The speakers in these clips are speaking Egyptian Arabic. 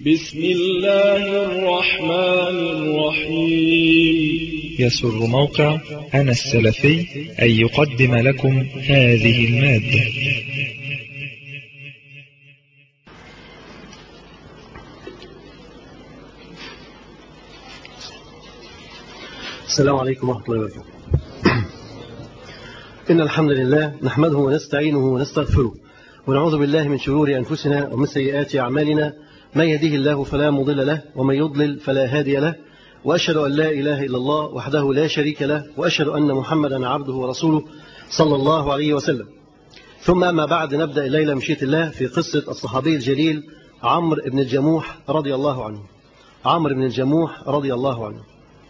بسم الله الرحمن الرحيم يسر موقع أنا السلفي أن يقدم لكم هذه المادة السلام عليكم ورحمة الله وبركاته إن الحمد لله نحمده ونستعينه ونستغفره ونعوذ بالله من شرور أنفسنا ومن سيئات أعمالنا من يهده الله فلا مضل له ومن يضلل فلا هادي له وأشهد أن لا إله إلا الله وحده لا شريك له وأشهد أن محمدا عبده ورسوله صلى الله عليه وسلم ثم أما بعد نبدأ الليلة مشيئة الله في قصة الصحابي الجليل عمرو بن الجموح رضي الله عنه عمرو بن الجموح رضي الله عنه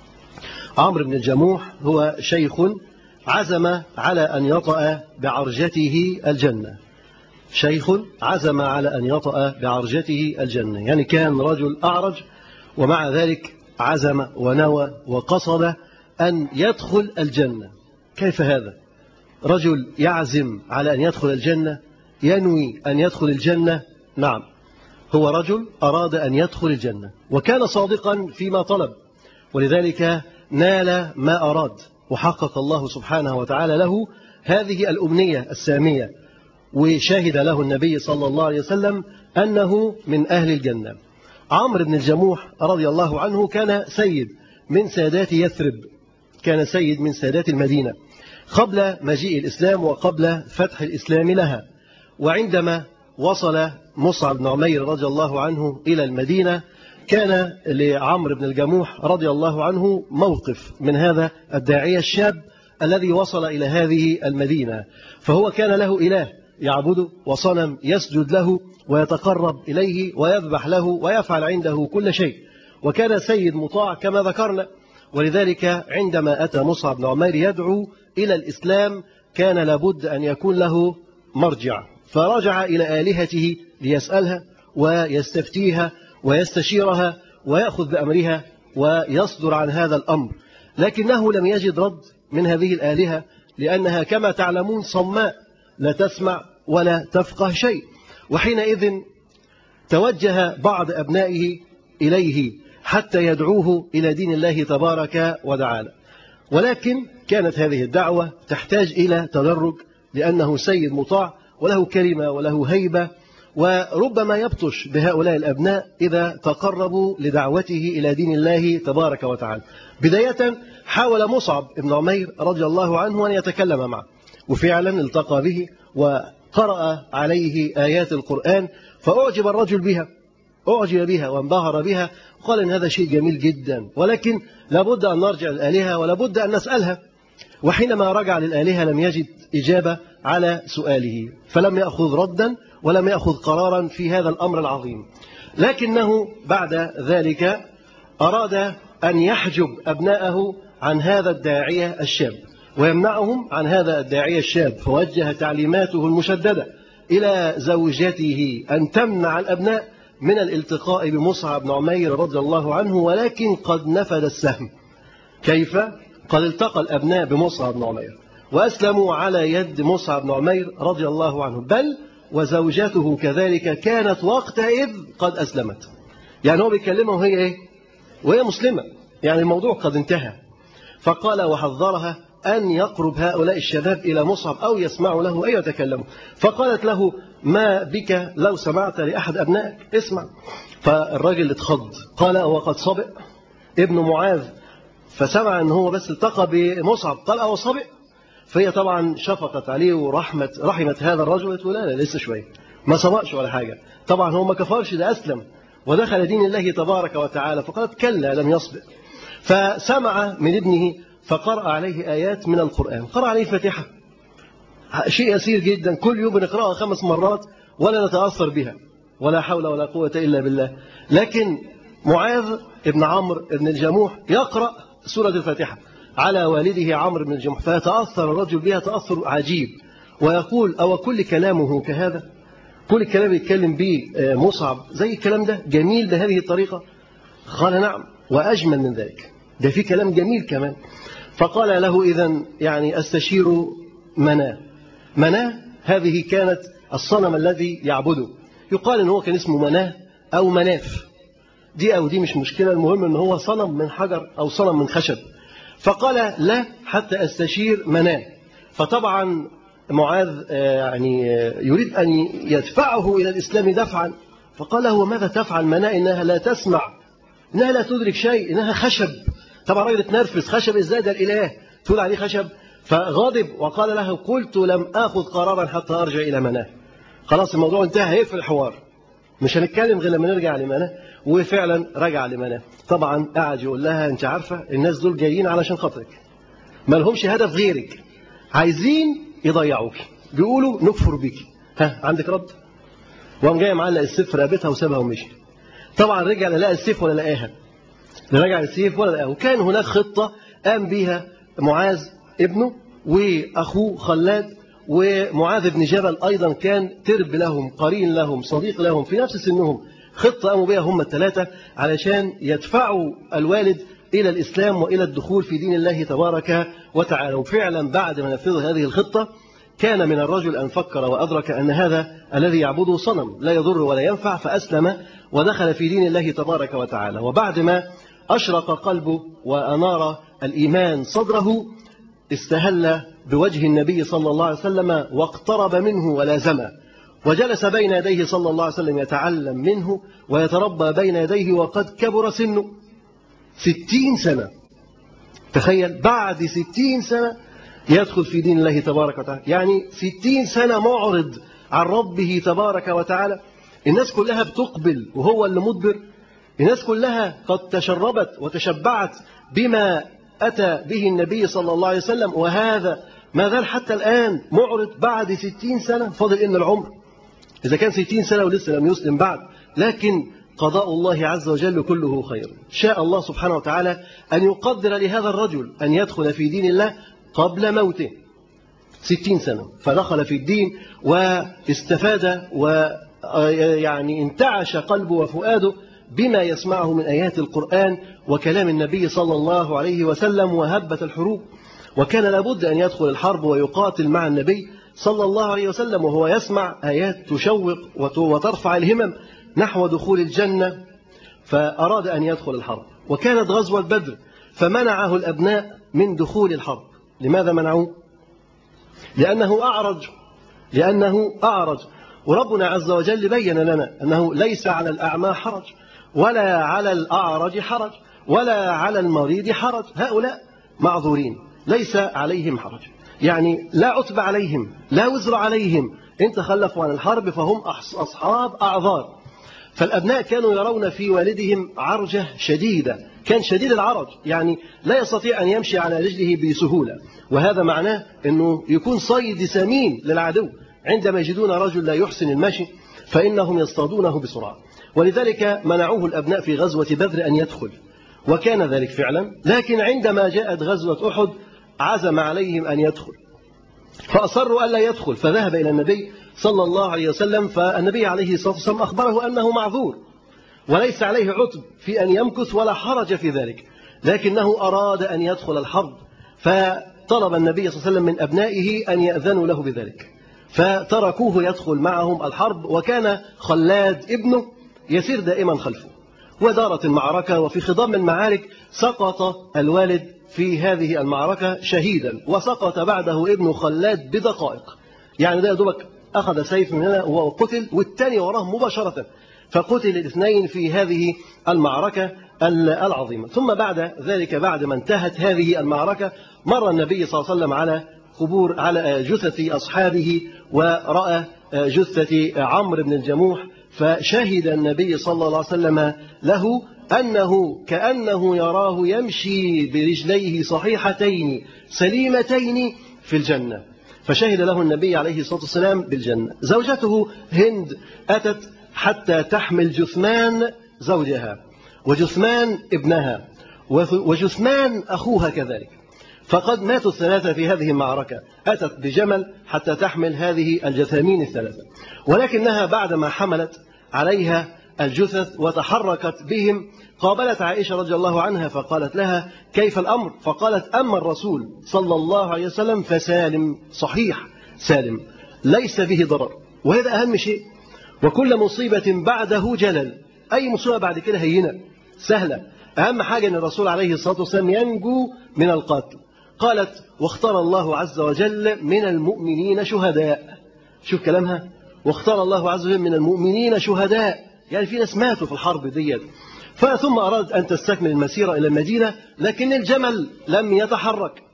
عمرو بن الجموح هو شيخ عزم على أن يطأ بعرجته الجنة شيخ عزم على أن يطأ بعرجته الجنة يعني كان رجل أعرج ومع ذلك عزم ونوى وقصد أن يدخل الجنة كيف هذا؟ رجل يعزم على أن يدخل الجنة ينوي أن يدخل الجنة نعم هو رجل أراد أن يدخل الجنة وكان صادقا فيما طلب ولذلك نال ما أراد وحقق الله سبحانه وتعالى له هذه الأمنية السامية وشهد له النبي صلى الله عليه وسلم أنه من أهل الجنة عمرو بن الجموح رضي الله عنه كان سيد من سادات يثرب كان سيد من سادات المدينة قبل مجيء الإسلام وقبل فتح الإسلام لها وعندما وصل مصعب بن عمير رضي الله عنه إلى المدينة كان لعمرو بن الجموح رضي الله عنه موقف من هذا الداعية الشاب الذي وصل إلى هذه المدينة فهو كان له إله يعبده وصنم يسجد له ويتقرب إليه ويذبح له ويفعل عنده كل شيء وكان سيد مطاع كما ذكرنا ولذلك عندما أتى مصعب بن عمير يدعو إلى الإسلام كان لابد أن يكون له مرجع فرجع إلى آلهته ليسألها ويستفتيها ويستشيرها ويأخذ بأمرها ويصدر عن هذا الأمر لكنه لم يجد رد من هذه الآلهة لأنها كما تعلمون صماء لا تسمع ولا تفقه شيء وحينئذ توجه بعض أبنائه إليه حتى يدعوه إلى دين الله تبارك وتعالى ولكن كانت هذه الدعوة تحتاج إلى تدرج لأنه سيد مطاع وله كلمة وله هيبة وربما يبطش بهؤلاء الأبناء إذا تقربوا لدعوته إلى دين الله تبارك وتعالى بداية حاول مصعب بن عمير رضي الله عنه أن يتكلم معه وفعلا التقى به وقرأ عليه آيات القرآن فأعجب الرجل بها أعجب بها وانبهر بها وقال إن هذا شيء جميل جدا ولكن لابد أن نرجع للآلهة ولابد أن نسألها وحينما رجع للآلهة لم يجد إجابة على سؤاله فلم يأخذ ردا ولم يأخذ قرارا في هذا الأمر العظيم لكنه بعد ذلك أراد أن يحجب أبناءه عن هذا الداعية الشاب ويمنعهم عن هذا الداعية الشاب فوجه تعليماته المشددة إلى زوجته أن تمنع الأبناء من الالتقاء بمصعب بن عمير رضي الله عنه ولكن قد نفذ السهم كيف؟ قد التقى الأبناء بمصعب بن عمير وأسلموا على يد مصعب بن عمير رضي الله عنه بل وزوجته كذلك كانت وقتئذ قد أسلمت يعني هو بيكلمها وهي إيه؟ وهي مسلمة يعني الموضوع قد انتهى فقال وحذرها أن يقرب هؤلاء الشباب إلى مصعب أو يسمعوا له أو يتكلموا فقالت له ما بك لو سمعت لأحد أبنائك اسمع فالراجل اتخض قال وقد صبئ ابن معاذ فسمع أن هو بس التقى بمصعب قال أو صبئ فهي طبعا شفقت عليه ورحمت رحمت هذا الرجل قالت له لا لا لسه شويه ما سبقش ولا حاجه طبعا هو ما كفرش ده اسلم ودخل دين الله تبارك وتعالى فقالت كلا لم يصبر فسمع من ابنه فقرأ عليه آيات من القرآن قرأ عليه الفاتحة شيء يسير جدا كل يوم نقرأها خمس مرات ولا نتأثر بها ولا حول ولا قوة إلا بالله لكن معاذ ابن عمرو بن الجموح يقرأ سورة الفاتحة على والده عمرو بن الجموح فيتأثر الرجل بها تأثر عجيب ويقول أو كل كلامه كهذا كل الكلام يتكلم به مصعب زي الكلام ده جميل بهذه الطريقة قال نعم وأجمل من ذلك ده في كلام جميل كمان فقال له إذا يعني أستشير مناه مناه هذه كانت الصنم الذي يعبده يقال إن هو كان اسمه مناه أو مناف دي أو دي مش مشكلة المهم أن هو صنم من حجر أو صنم من خشب فقال لا حتى أستشير مناه فطبعا معاذ يعني يريد أن يدفعه إلى الإسلام دفعا فقال له ماذا تفعل مناه إنها لا تسمع إنها لا تدرك شيء إنها خشب طبعا راجل اتنرفز خشب إزاي ده الإله تقول عليه خشب فغضب وقال له قلت لم آخذ قرارا حتى أرجع إلى مناه خلاص الموضوع انتهى هيقفل الحوار مش هنتكلم غير لما نرجع لمناه وفعلا رجع لمناه طبعا قعد يقول لها انت عارفه الناس دول جايين علشان خاطرك ما لهمش هدف غيرك عايزين يضيعوك بيقولوا نكفر بيك ها عندك رد وقام جاي معلق السيف في رقبتها وسابها ومشي طبعا رجع لا لقى السيف ولا لقاها لا رجع السيف ولا لقاها وكان هناك خطه قام بيها معاذ ابنه واخوه خلاد ومعاذ بن جبل أيضا كان ترب لهم قرين لهم صديق لهم في نفس سنهم خطة قاموا بها هم الثلاثة علشان يدفعوا الوالد إلى الإسلام وإلى الدخول في دين الله تبارك وتعالى وفعلا بعد ما نفذوا هذه الخطة كان من الرجل أن فكر وأدرك أن هذا الذي يعبده صنم لا يضر ولا ينفع فأسلم ودخل في دين الله تبارك وتعالى وبعد ما أشرق قلبه وأنار الإيمان صدره استهل بوجه النبي صلى الله عليه وسلم واقترب منه ولازمه وجلس بين يديه صلى الله عليه وسلم يتعلم منه ويتربى بين يديه وقد كبر سنه ستين سنة تخيل بعد ستين سنة يدخل في دين الله تبارك وتعالى يعني ستين سنة معرض عن ربه تبارك وتعالى الناس كلها بتقبل وهو اللي مدبر الناس كلها قد تشربت وتشبعت بما أتى به النبي صلى الله عليه وسلم وهذا ما زال حتى الآن معرض بعد ستين سنة فاضل إن العمر إذا كان ستين سنة ولسه لم يسلم بعد لكن قضاء الله عز وجل كله خير شاء الله سبحانه وتعالى أن يقدر لهذا الرجل أن يدخل في دين الله قبل موته ستين سنة فدخل في الدين واستفاد ويعني انتعش قلبه وفؤاده بما يسمعه من آيات القرآن وكلام النبي صلى الله عليه وسلم وهبت الحروب وكان لابد أن يدخل الحرب ويقاتل مع النبي صلى الله عليه وسلم وهو يسمع آيات تشوق وترفع الهمم نحو دخول الجنة فأراد أن يدخل الحرب وكانت غزوة بدر فمنعه الأبناء من دخول الحرب لماذا منعوه؟ لأنه أعرج لأنه أعرج وربنا عز وجل بين لنا أنه ليس على الأعمى حرج ولا على الأعرج حرج ولا على المريض حرج هؤلاء معذورين ليس عليهم حرج يعني لا عتب عليهم لا وزر عليهم إن تخلفوا عن الحرب فهم أصحاب أعذار فالأبناء كانوا يرون في والدهم عرجة شديدة كان شديد العرج يعني لا يستطيع أن يمشي على رجله بسهولة وهذا معناه أنه يكون صيد سمين للعدو عندما يجدون رجل لا يحسن المشي فإنهم يصطادونه بسرعة ولذلك منعوه الأبناء في غزوة بدر أن يدخل وكان ذلك فعلا لكن عندما جاءت غزوة أحد عزم عليهم أن يدخل فأصروا ألا يدخل فذهب إلى النبي صلى الله عليه وسلم فالنبي عليه الصلاة والسلام أخبره أنه معذور وليس عليه عتب في أن يمكث ولا حرج في ذلك لكنه أراد أن يدخل الحرب فطلب النبي صلى الله عليه وسلم من أبنائه أن يأذنوا له بذلك فتركوه يدخل معهم الحرب وكان خلاد ابنه يسير دائما خلفه ودارت المعركة وفي خضام المعارك سقط الوالد في هذه المعركة شهيدا وسقط بعده ابن خلاد بدقائق يعني ده دوبك أخذ سيف من هنا وقتل والثاني وراه مباشرة فقتل الاثنين في هذه المعركة العظيمة ثم بعد ذلك بعد ما انتهت هذه المعركة مر النبي صلى الله عليه وسلم على قبور على جثث أصحابه ورأى جثة عمرو بن الجموح فشهد النبي صلى الله عليه وسلم له أنه كأنه يراه يمشي برجليه صحيحتين سليمتين في الجنة فشهد له النبي عليه الصلاة والسلام بالجنة زوجته هند أتت حتى تحمل جثمان زوجها وجثمان ابنها وجثمان أخوها كذلك فقد ماتوا الثلاثة في هذه المعركة أتت بجمل حتى تحمل هذه الجثامين الثلاثة ولكنها بعدما حملت عليها الجثث وتحركت بهم قابلت عائشة رضي الله عنها فقالت لها كيف الأمر فقالت أما الرسول صلى الله عليه وسلم فسالم صحيح سالم ليس به ضرر وهذا أهم شيء وكل مصيبة بعده جلل أي مصيبة بعد كده هينة سهلة أهم حاجة أن الرسول عليه الصلاة والسلام ينجو من القتل قالت واختار الله عز وجل من المؤمنين شهداء شوف كلامها واختار الله عز وجل من المؤمنين شهداء يعني في ناس ماتوا في الحرب ديت فثم أرادت أن تستكمل المسيرة إلى المدينة لكن الجمل لم يتحرك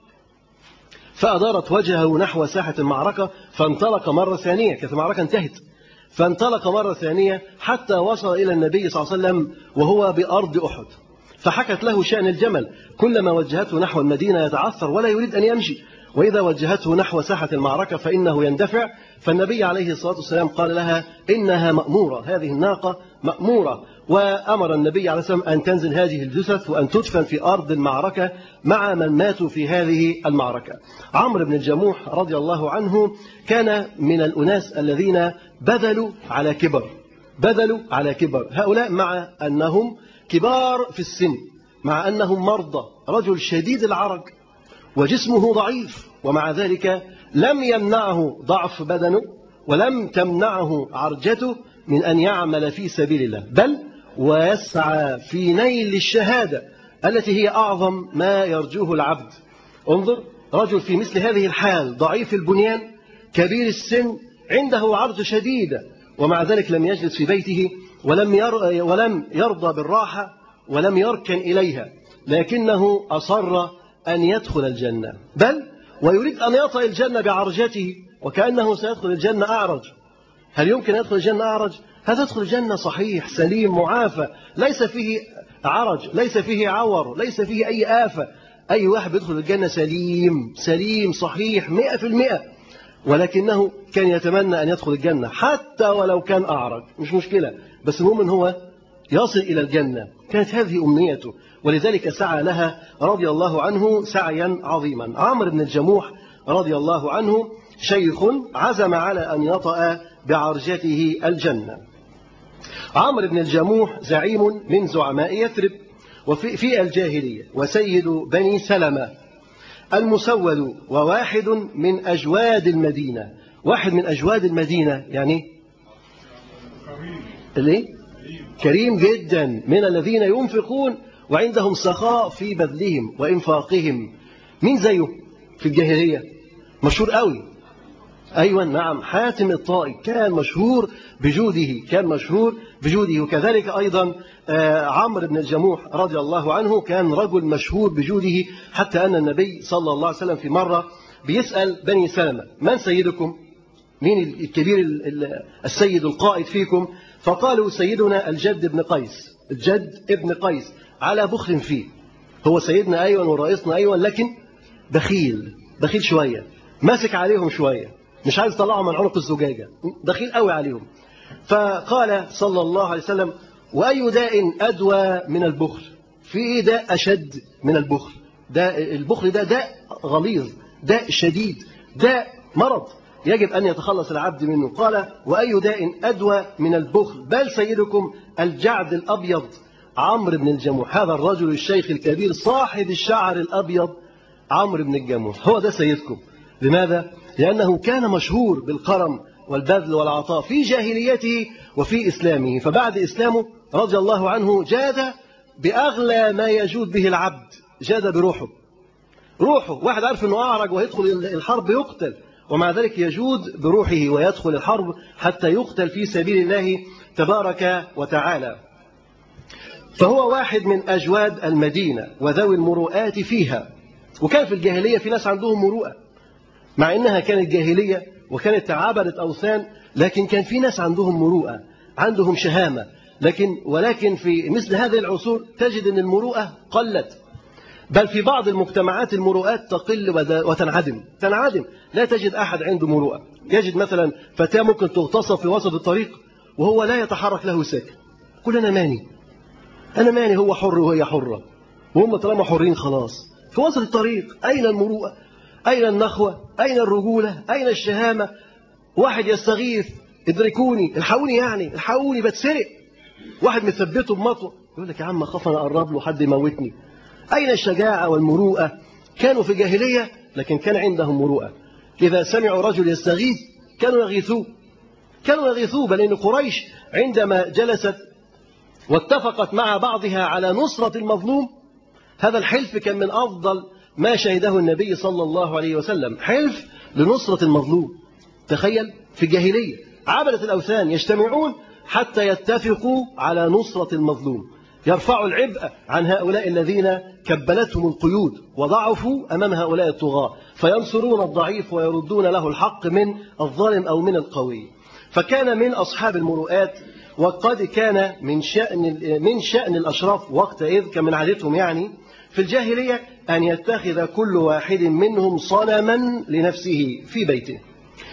فأدارت وجهه نحو ساحة المعركة فانطلق مرة ثانية كانت المعركة انتهت فانطلق مرة ثانية حتى وصل إلى النبي صلى الله عليه وسلم وهو بأرض أحد فحكت له شأن الجمل كلما وجهته نحو المدينة يتعثر ولا يريد أن يمشي وإذا وجهته نحو ساحة المعركة فإنه يندفع فالنبي عليه الصلاة والسلام قال لها إنها مأمورة هذه الناقة مأمورة وأمر النبي عليه الصلاة والسلام أن تنزل هذه الجثث وأن تدفن في أرض المعركة مع من ماتوا في هذه المعركة عمرو بن الجموح رضي الله عنه كان من الأناس الذين بذلوا على كبر بذلوا على كبر هؤلاء مع أنهم كبار في السن مع أنهم مرضى رجل شديد العرج وجسمه ضعيف ومع ذلك لم يمنعه ضعف بدنه ولم تمنعه عرجته من أن يعمل في سبيل الله بل ويسعى في نيل الشهادة التي هي أعظم ما يرجوه العبد انظر رجل في مثل هذه الحال ضعيف البنيان كبير السن عنده عرض شديدة ومع ذلك لم يجلس في بيته ولم ير ولم يرضى بالراحة ولم يركن إليها لكنه أصر أن يدخل الجنة بل ويريد أن يطأ الجنة بعرجته وكأنه سيدخل الجنة أعرج هل يمكن أن يدخل الجنة أعرج؟ هذا يدخل الجنة صحيح سليم معافى ليس فيه عرج ليس فيه عور ليس فيه أي آفة أي واحد يدخل الجنة سليم سليم صحيح مئة في المئة ولكنه كان يتمنى أن يدخل الجنة حتى ولو كان أعرج مش مشكلة بس المهم أن هو يصل إلى الجنة كانت هذه أمنيته ولذلك سعى لها رضي الله عنه سعيا عظيما عمرو بن الجموح رضي الله عنه شيخ عزم على أن يطأ بعرجته الجنة عمرو بن الجموح زعيم من زعماء يثرب وفي في الجاهلية وسيد بني سلمة المسود وواحد من أجواد المدينة واحد من أجواد المدينة يعني ليه؟ كريم جدا من الذين ينفقون وعندهم سخاء في بذلهم وإنفاقهم مين زيه في الجاهلية مشهور قوي أيوة نعم حاتم الطائي كان مشهور بجوده كان مشهور بجوده وكذلك أيضا عمرو بن الجموح رضي الله عنه كان رجل مشهور بجوده حتى أن النبي صلى الله عليه وسلم في مرة بيسأل بني سلمة من سيدكم مين الكبير السيد القائد فيكم فقالوا سيدنا الجد بن قيس الجد ابن قيس على بخل فيه هو سيدنا أيوة ورئيسنا أيوة لكن بخيل بخيل شوية ماسك عليهم شوية مش عايز يطلعهم من عنق الزجاجة بخيل قوي عليهم فقال صلى الله عليه وسلم وأي داء أدوى من البخل في إيه داء أشد من البخل ده البخل ده داء غليظ داء شديد داء مرض يجب أن يتخلص العبد منه قال وأي داء أدوى من البخل بل سيدكم الجعد الأبيض عمرو بن الجموح هذا الرجل الشيخ الكبير صاحب الشعر الأبيض عمرو بن الجموح هو ده سيدكم لماذا؟ لأنه كان مشهور بالكرم والبذل والعطاء في جاهليته وفي إسلامه فبعد إسلامه رضي الله عنه جاد بأغلى ما يجود به العبد جاد بروحه روحه واحد عارف أنه أعرج ويدخل الحرب يقتل ومع ذلك يجود بروحه ويدخل الحرب حتى يقتل في سبيل الله تبارك وتعالى فهو واحد من أجواد المدينة وذوي المروءات فيها وكان في الجاهلية في ناس عندهم مروءة مع إنها كانت جاهلية وكانت عبدت أوثان لكن كان في ناس عندهم مروءة عندهم شهامة لكن ولكن في مثل هذه العصور تجد أن المروءة قلت بل في بعض المجتمعات المروءات تقل وتنعدم تنعدم لا تجد أحد عنده مروءة يجد مثلا فتاة ممكن تغتصب في وسط الطريق وهو لا يتحرك له ساكن كل أنا ماني أنا ماني هو حر وهي حرة وهم طالما حرين خلاص في وسط الطريق أين المروءة أين النخوة أين الرجولة أين الشهامة واحد يستغيث ادركوني الحقوني يعني الحقوني بتسرق واحد مثبته بمطوة يقول لك يا عم خاف انا اقرب له حد يموتني اين الشجاعه والمروءه كانوا في جاهليه لكن كان عندهم مروءه اذا سمعوا رجل يستغيث كانوا يغيثوه كانوا يغيثوه بل ان قريش عندما جلست واتفقت مع بعضها على نصرة المظلوم هذا الحلف كان من أفضل ما شهده النبي صلى الله عليه وسلم حلف لنصرة المظلوم تخيل في الجاهلية عبدة الأوثان يجتمعون حتى يتفقوا على نصرة المظلوم يرفعوا العبء عن هؤلاء الذين كبلتهم القيود وضعفوا أمام هؤلاء الطغاة فينصرون الضعيف ويردون له الحق من الظالم أو من القوي فكان من أصحاب المروءات وقد كان من شأن من شأن الأشراف وقتئذ كان من عادتهم يعني في الجاهلية أن يتخذ كل واحد منهم صنما لنفسه في بيته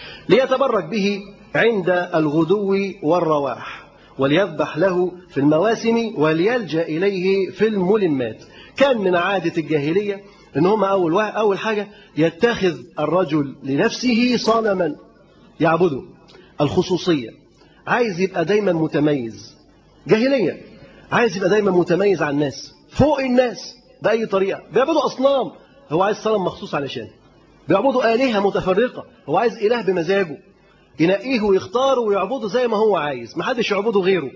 ليتبرك به عند الغدو والرواح وليذبح له في المواسم وليلجأ إليه في الملمات كان من عادة الجاهلية إن هم أول, أول حاجة يتخذ الرجل لنفسه صنما يعبده الخصوصية عايز يبقى دايما متميز جاهلية عايز يبقى دايما متميز عن الناس فوق الناس بأي طريقة بيعبدوا أصنام هو عايز صنم مخصوص علشان بيعبدوا آلهة متفرقة هو عايز إله بمزاجه ينقيه ويختاره ويعبده زي ما هو عايز ما حدش يعبده غيره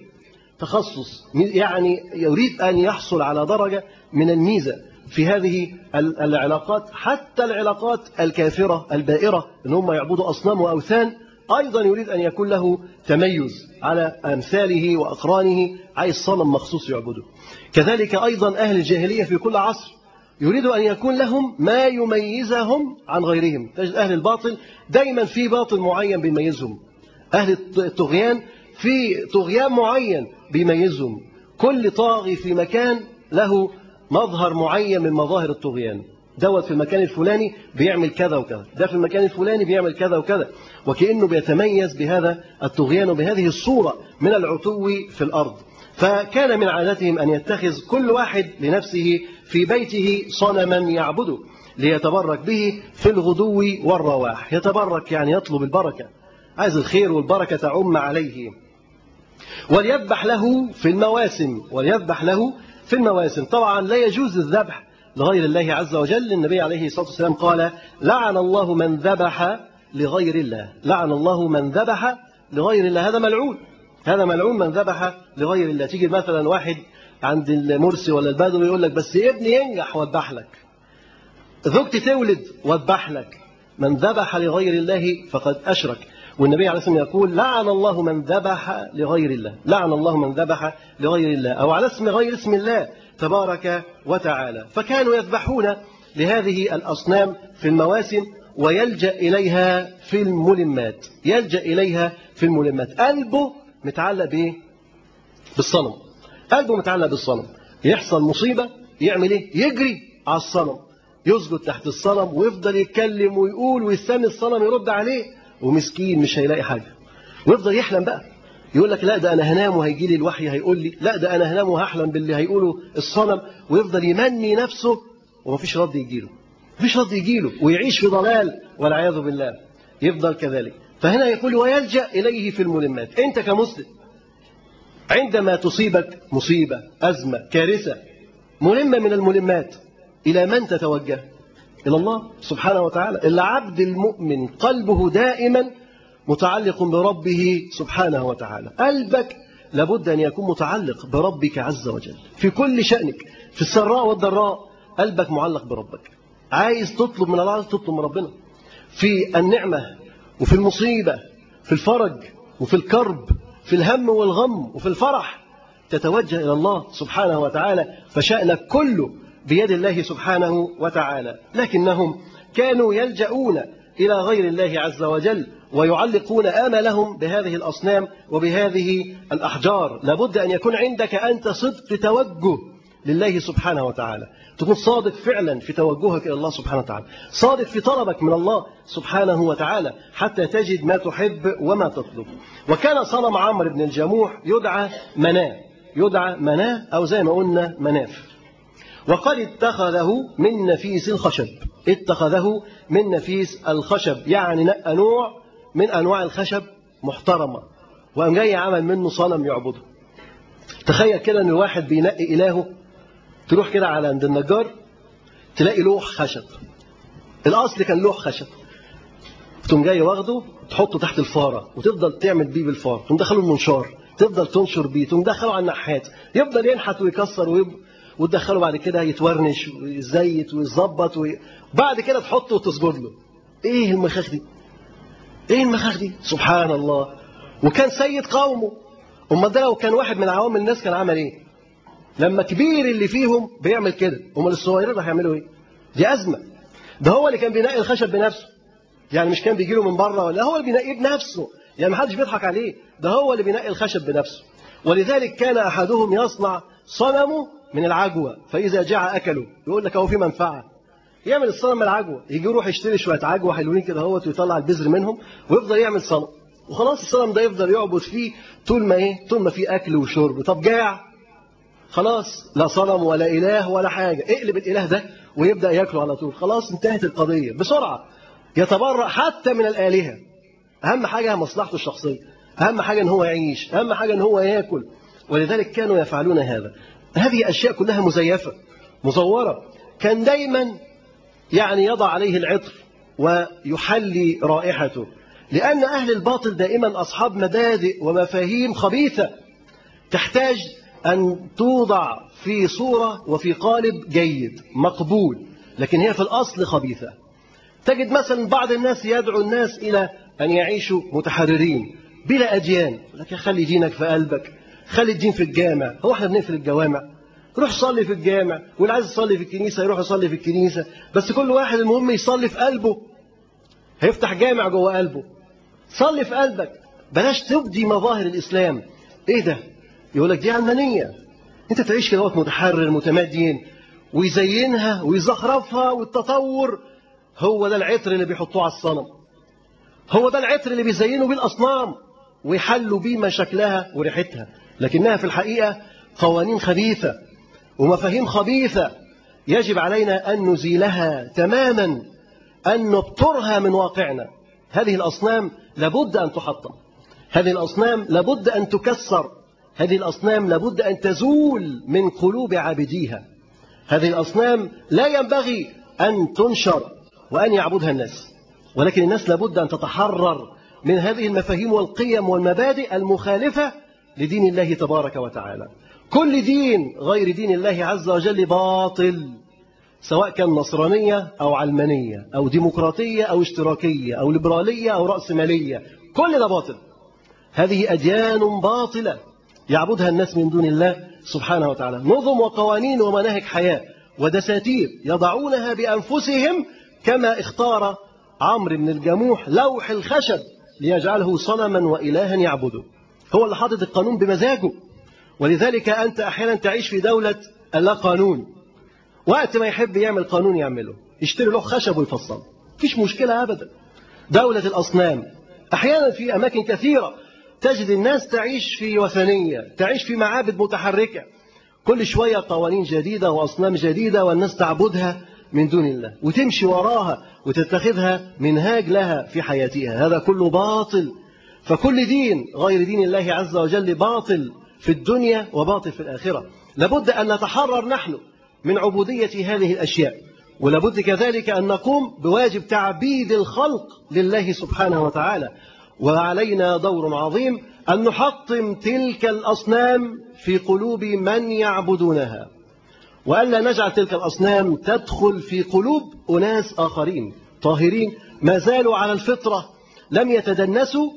تخصص يعني يريد أن يحصل على درجة من الميزة في هذه العلاقات حتى العلاقات الكافرة البائرة ان هم يعبدوا أصنام وأوثان أيضا يريد أن يكون له تميز على أمثاله وأقرانه عايز صنم مخصوص يعبده كذلك أيضا أهل الجاهلية في كل عصر يريد أن يكون لهم ما يميزهم عن غيرهم تجد أهل الباطل دايما في باطل معين بيميزهم أهل الطغيان في طغيان معين بيميزهم كل طاغي في مكان له مظهر معين من مظاهر الطغيان دوت في المكان الفلاني بيعمل كذا وكذا ده في المكان الفلاني بيعمل كذا وكذا وكأنه بيتميز بهذا الطغيان وبهذه الصورة من العتو في الأرض فكان من عادتهم أن يتخذ كل واحد لنفسه في بيته صنما يعبده ليتبرك به في الغدو والرواح يتبرك يعني يطلب البركة عايز الخير والبركة تعم عليه وليذبح له في المواسم وليذبح له في المواسم طبعا لا يجوز الذبح لغير الله عز وجل النبي عليه الصلاة والسلام قال لعن الله من ذبح لغير الله لعن الله من ذبح لغير الله هذا ملعون هذا ملعون من ذبح لغير الله تيجي مثلا واحد عند المرسي ولا البدوي يقول لك بس ابني ينجح واذبح لك زوجتي تولد واذبح لك من ذبح لغير الله فقد أشرك والنبي عليه الصلاة والسلام يقول لعن الله من ذبح لغير الله لعن الله من ذبح لغير الله أو على اسم غير اسم الله تبارك وتعالى فكانوا يذبحون لهذه الأصنام في المواسم ويلجأ إليها في الملمات يلجأ إليها في الملمات قلبه متعلق بإيه؟ بالصنم قلبه متعلق بالصنم يحصل مصيبة يعمل إيه؟ يجري على الصنم يسجد تحت الصنم ويفضل يتكلم ويقول ويستني الصنم يرد عليه ومسكين مش هيلاقي حاجة ويفضل يحلم بقى يقول لك لا ده أنا هنام وهيجي لي الوحي هيقول لي لا ده أنا هنام وهحلم باللي هيقوله الصنم ويفضل يمني نفسه ومفيش رد يجيله مفيش رد يجيله ويعيش في ضلال والعياذ بالله يفضل كذلك فهنا يقول ويلجأ إليه في الملمات أنت كمسلم عندما تصيبك مصيبة أزمة كارثة ملمة من الملمات إلى من تتوجه إلى الله سبحانه وتعالى العبد المؤمن قلبه دائما متعلق بربه سبحانه وتعالى قلبك لابد أن يكون متعلق بربك عز وجل في كل شأنك في السراء والضراء قلبك معلق بربك عايز تطلب من الله تطلب من ربنا في النعمة وفي المصيبة في الفرج وفي الكرب في الهم والغم وفي الفرح تتوجه إلى الله سبحانه وتعالى فشأنك كله بيد الله سبحانه وتعالى لكنهم كانوا يلجؤون إلى غير الله عز وجل ويعلقون آملهم بهذه الأصنام وبهذه الأحجار لابد أن يكون عندك أنت صدق توجه لله سبحانه وتعالى تكون صادق فعلا في توجهك إلى الله سبحانه وتعالى صادق في طلبك من الله سبحانه وتعالى حتى تجد ما تحب وما تطلب وكان صنم عمرو بن الجموح يدعى مناه يدعى مناه أو زي ما قلنا مناف وقد اتخذه من نفيس الخشب اتخذه من نفيس الخشب يعني نقى نوع من أنواع الخشب محترمة وقام جاي عمل منه صنم يعبده تخيل كده ان الواحد بينقي إلهه تروح كده على عند النجار تلاقي لوح خشب الأصل كان لوح خشب تقوم جاي واخده تحطه تحت الفارة وتفضل تعمل بيه بالفارة تقوم دخله المنشار تفضل تنشر بيه تقوم دخله على النحات يفضل ينحت ويكسر ويب... وتدخله بعد كده يتورنش ويزيت ويظبط وي... بعد كده تحطه وتسجد له ايه المخاخ دي ايه المخاخ دي سبحان الله وكان سيد قومه امال ده لو كان واحد من عوام الناس كان عمل ايه لما كبير اللي فيهم بيعمل كده امال الصغيرين راح يعملوا ايه دي ازمه ده هو اللي كان بينقي الخشب بنفسه يعني مش كان بيجي له من بره ولا هو اللي بينقيه بنفسه يعني ما حدش بيضحك عليه ده هو اللي بينقي الخشب بنفسه ولذلك كان احدهم يصنع صنمه من العجوه فاذا جاع اكله يقول لك هو في منفعه يعمل الصنم من العجوه يجي يروح يشتري شويه عجوه حلوين كده اهوت ويطلع البذر منهم ويفضل يعمل صنم وخلاص الصنم ده يفضل يعبد فيه طول ما ايه طول ما في اكل وشرب طب جاع خلاص لا صنم ولا اله ولا حاجه اقلب الاله ده ويبدا ياكله على طول خلاص انتهت القضيه بسرعه يتبرأ حتى من الالهه اهم حاجه مصلحته الشخصيه اهم حاجه ان هو يعيش اهم حاجه ان هو ياكل ولذلك كانوا يفعلون هذا هذه اشياء كلها مزيفه مزوره كان دايما يعني يضع عليه العطر ويحلي رائحته لأن أهل الباطل دائما أصحاب مبادئ ومفاهيم خبيثة تحتاج أن توضع في صورة وفي قالب جيد مقبول لكن هي في الأصل خبيثة تجد مثلا بعض الناس يدعو الناس إلى أن يعيشوا متحررين بلا أديان لكن خلي دينك في قلبك خلي الدين في الجامع هو احنا بنقفل الجوامع روح صلي في الجامع واللي عايز يصلي في الكنيسة يروح يصلي في الكنيسة بس كل واحد المهم يصلي في قلبه هيفتح جامع جوه قلبه صلي في قلبك بلاش تبدي مظاهر الإسلام إيه ده يقول لك دي علمانية أنت تعيش كده متحرر متمدين ويزينها ويزخرفها والتطور هو ده العطر اللي بيحطوه على الصنم هو ده العطر اللي بيزينوا بيه الأصنام ويحلوا بيه مشاكلها وريحتها لكنها في الحقيقة قوانين خبيثة ومفاهيم خبيثة يجب علينا أن نزيلها تماما أن نبترها من واقعنا هذه الأصنام لابد أن تحطم هذه الأصنام لابد أن تكسر هذه الأصنام لابد أن تزول من قلوب عابديها هذه الأصنام لا ينبغي أن تنشر وأن يعبدها الناس ولكن الناس لابد أن تتحرر من هذه المفاهيم والقيم والمبادئ المخالفة لدين الله تبارك وتعالى كل دين غير دين الله عز وجل باطل سواء كان نصرانية أو علمانية أو ديمقراطية أو اشتراكية أو ليبرالية أو رأسمالية كل ده باطل هذه أديان باطلة يعبدها الناس من دون الله سبحانه وتعالى نظم وقوانين ومناهج حياة ودساتير يضعونها بأنفسهم كما اختار عمرو بن الجموح لوح الخشب ليجعله صنما وإلها يعبده هو اللي حاطط القانون بمزاجه ولذلك أنت أحيانا تعيش في دولة لا قانون وقت ما يحب يعمل قانون يعمله يشتري له خشب ويفصله مفيش مشكلة أبدا دولة الأصنام أحيانا في أماكن كثيرة تجد الناس تعيش في وثنية تعيش في معابد متحركة كل شوية قوانين جديدة وأصنام جديدة والناس تعبدها من دون الله وتمشي وراها وتتخذها منهاج لها في حياتها هذا كله باطل فكل دين غير دين الله عز وجل باطل في الدنيا وباطل في الآخرة لابد أن نتحرر نحن من عبودية هذه الأشياء ولابد كذلك أن نقوم بواجب تعبيد الخلق لله سبحانه وتعالى وعلينا دور عظيم أن نحطم تلك الأصنام في قلوب من يعبدونها وألا نجعل تلك الأصنام تدخل في قلوب أناس آخرين طاهرين ما زالوا على الفطرة لم يتدنسوا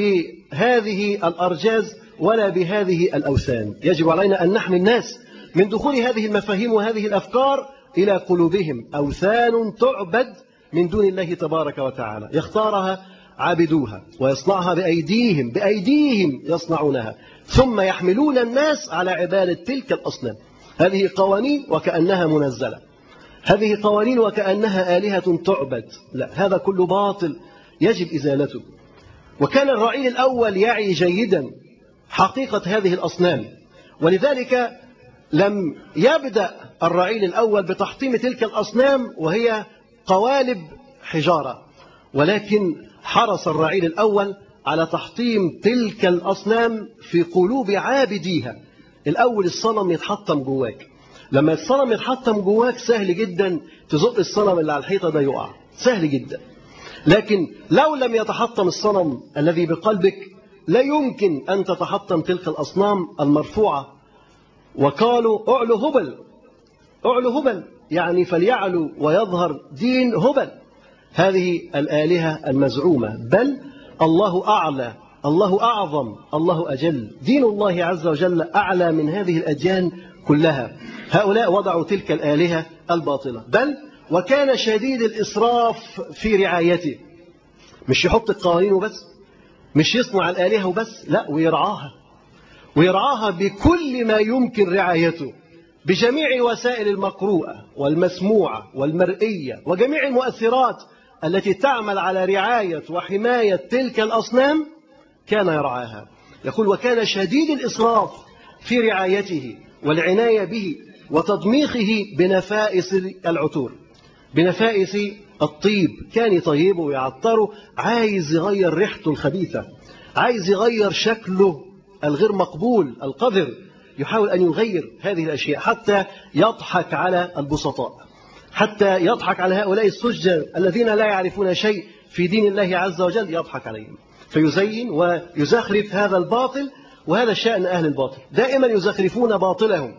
بهذه الأرجاز ولا بهذه الأوثان يجب علينا أن نحمي الناس من دخول هذه المفاهيم وهذه الأفكار إلى قلوبهم أوثان تعبد من دون الله تبارك وتعالى يختارها عابدوها ويصنعها بأيديهم بأيديهم يصنعونها ثم يحملون الناس على عبادة تلك الأصنام هذه قوانين وكأنها منزلة هذه قوانين وكأنها آلهة تعبد لا هذا كله باطل يجب إزالته وكان الرعيل الأول يعي جيدا حقيقة هذه الأصنام ولذلك لم يبدأ الرعيل الأول بتحطيم تلك الأصنام وهي قوالب حجارة ولكن حرص الرعيل الأول على تحطيم تلك الأصنام في قلوب عابديها الأول الصنم يتحطم جواك لما الصنم يتحطم جواك سهل جدا تزق الصنم اللي على الحيطة ده يقع سهل جدا لكن لو لم يتحطم الصنم الذي بقلبك لا يمكن أن تتحطم تلك الأصنام المرفوعة وقالوا اعلو هبل اعلو هبل يعني فليعلو ويظهر دين هبل هذه الآلهة المزعومة بل الله أعلى الله أعظم الله أجل دين الله عز وجل أعلى من هذه الأديان كلها هؤلاء وضعوا تلك الآلهة الباطلة بل وكان شديد الإسراف في رعايته مش يحط القوانين وبس مش يصنع الآلهة وبس لا ويرعاها ويرعاها بكل ما يمكن رعايته بجميع وسائل المقروءة والمسموعة والمرئية وجميع المؤثرات التي تعمل على رعاية وحماية تلك الأصنام كان يرعاها يقول وكان شديد الإسراف في رعايته والعناية به وتضميخه بنفائس العطور بنفائس الطيب كان يطيبه ويعطره عايز يغير ريحته الخبيثة عايز يغير شكله الغير مقبول القذر يحاول أن يغير هذه الأشياء حتى يضحك على البسطاء حتى يضحك على هؤلاء السجر الذين لا يعرفون شيء في دين الله عز وجل يضحك عليهم فيزين ويزخرف هذا الباطل وهذا شأن أهل الباطل دائما يزخرفون باطلهم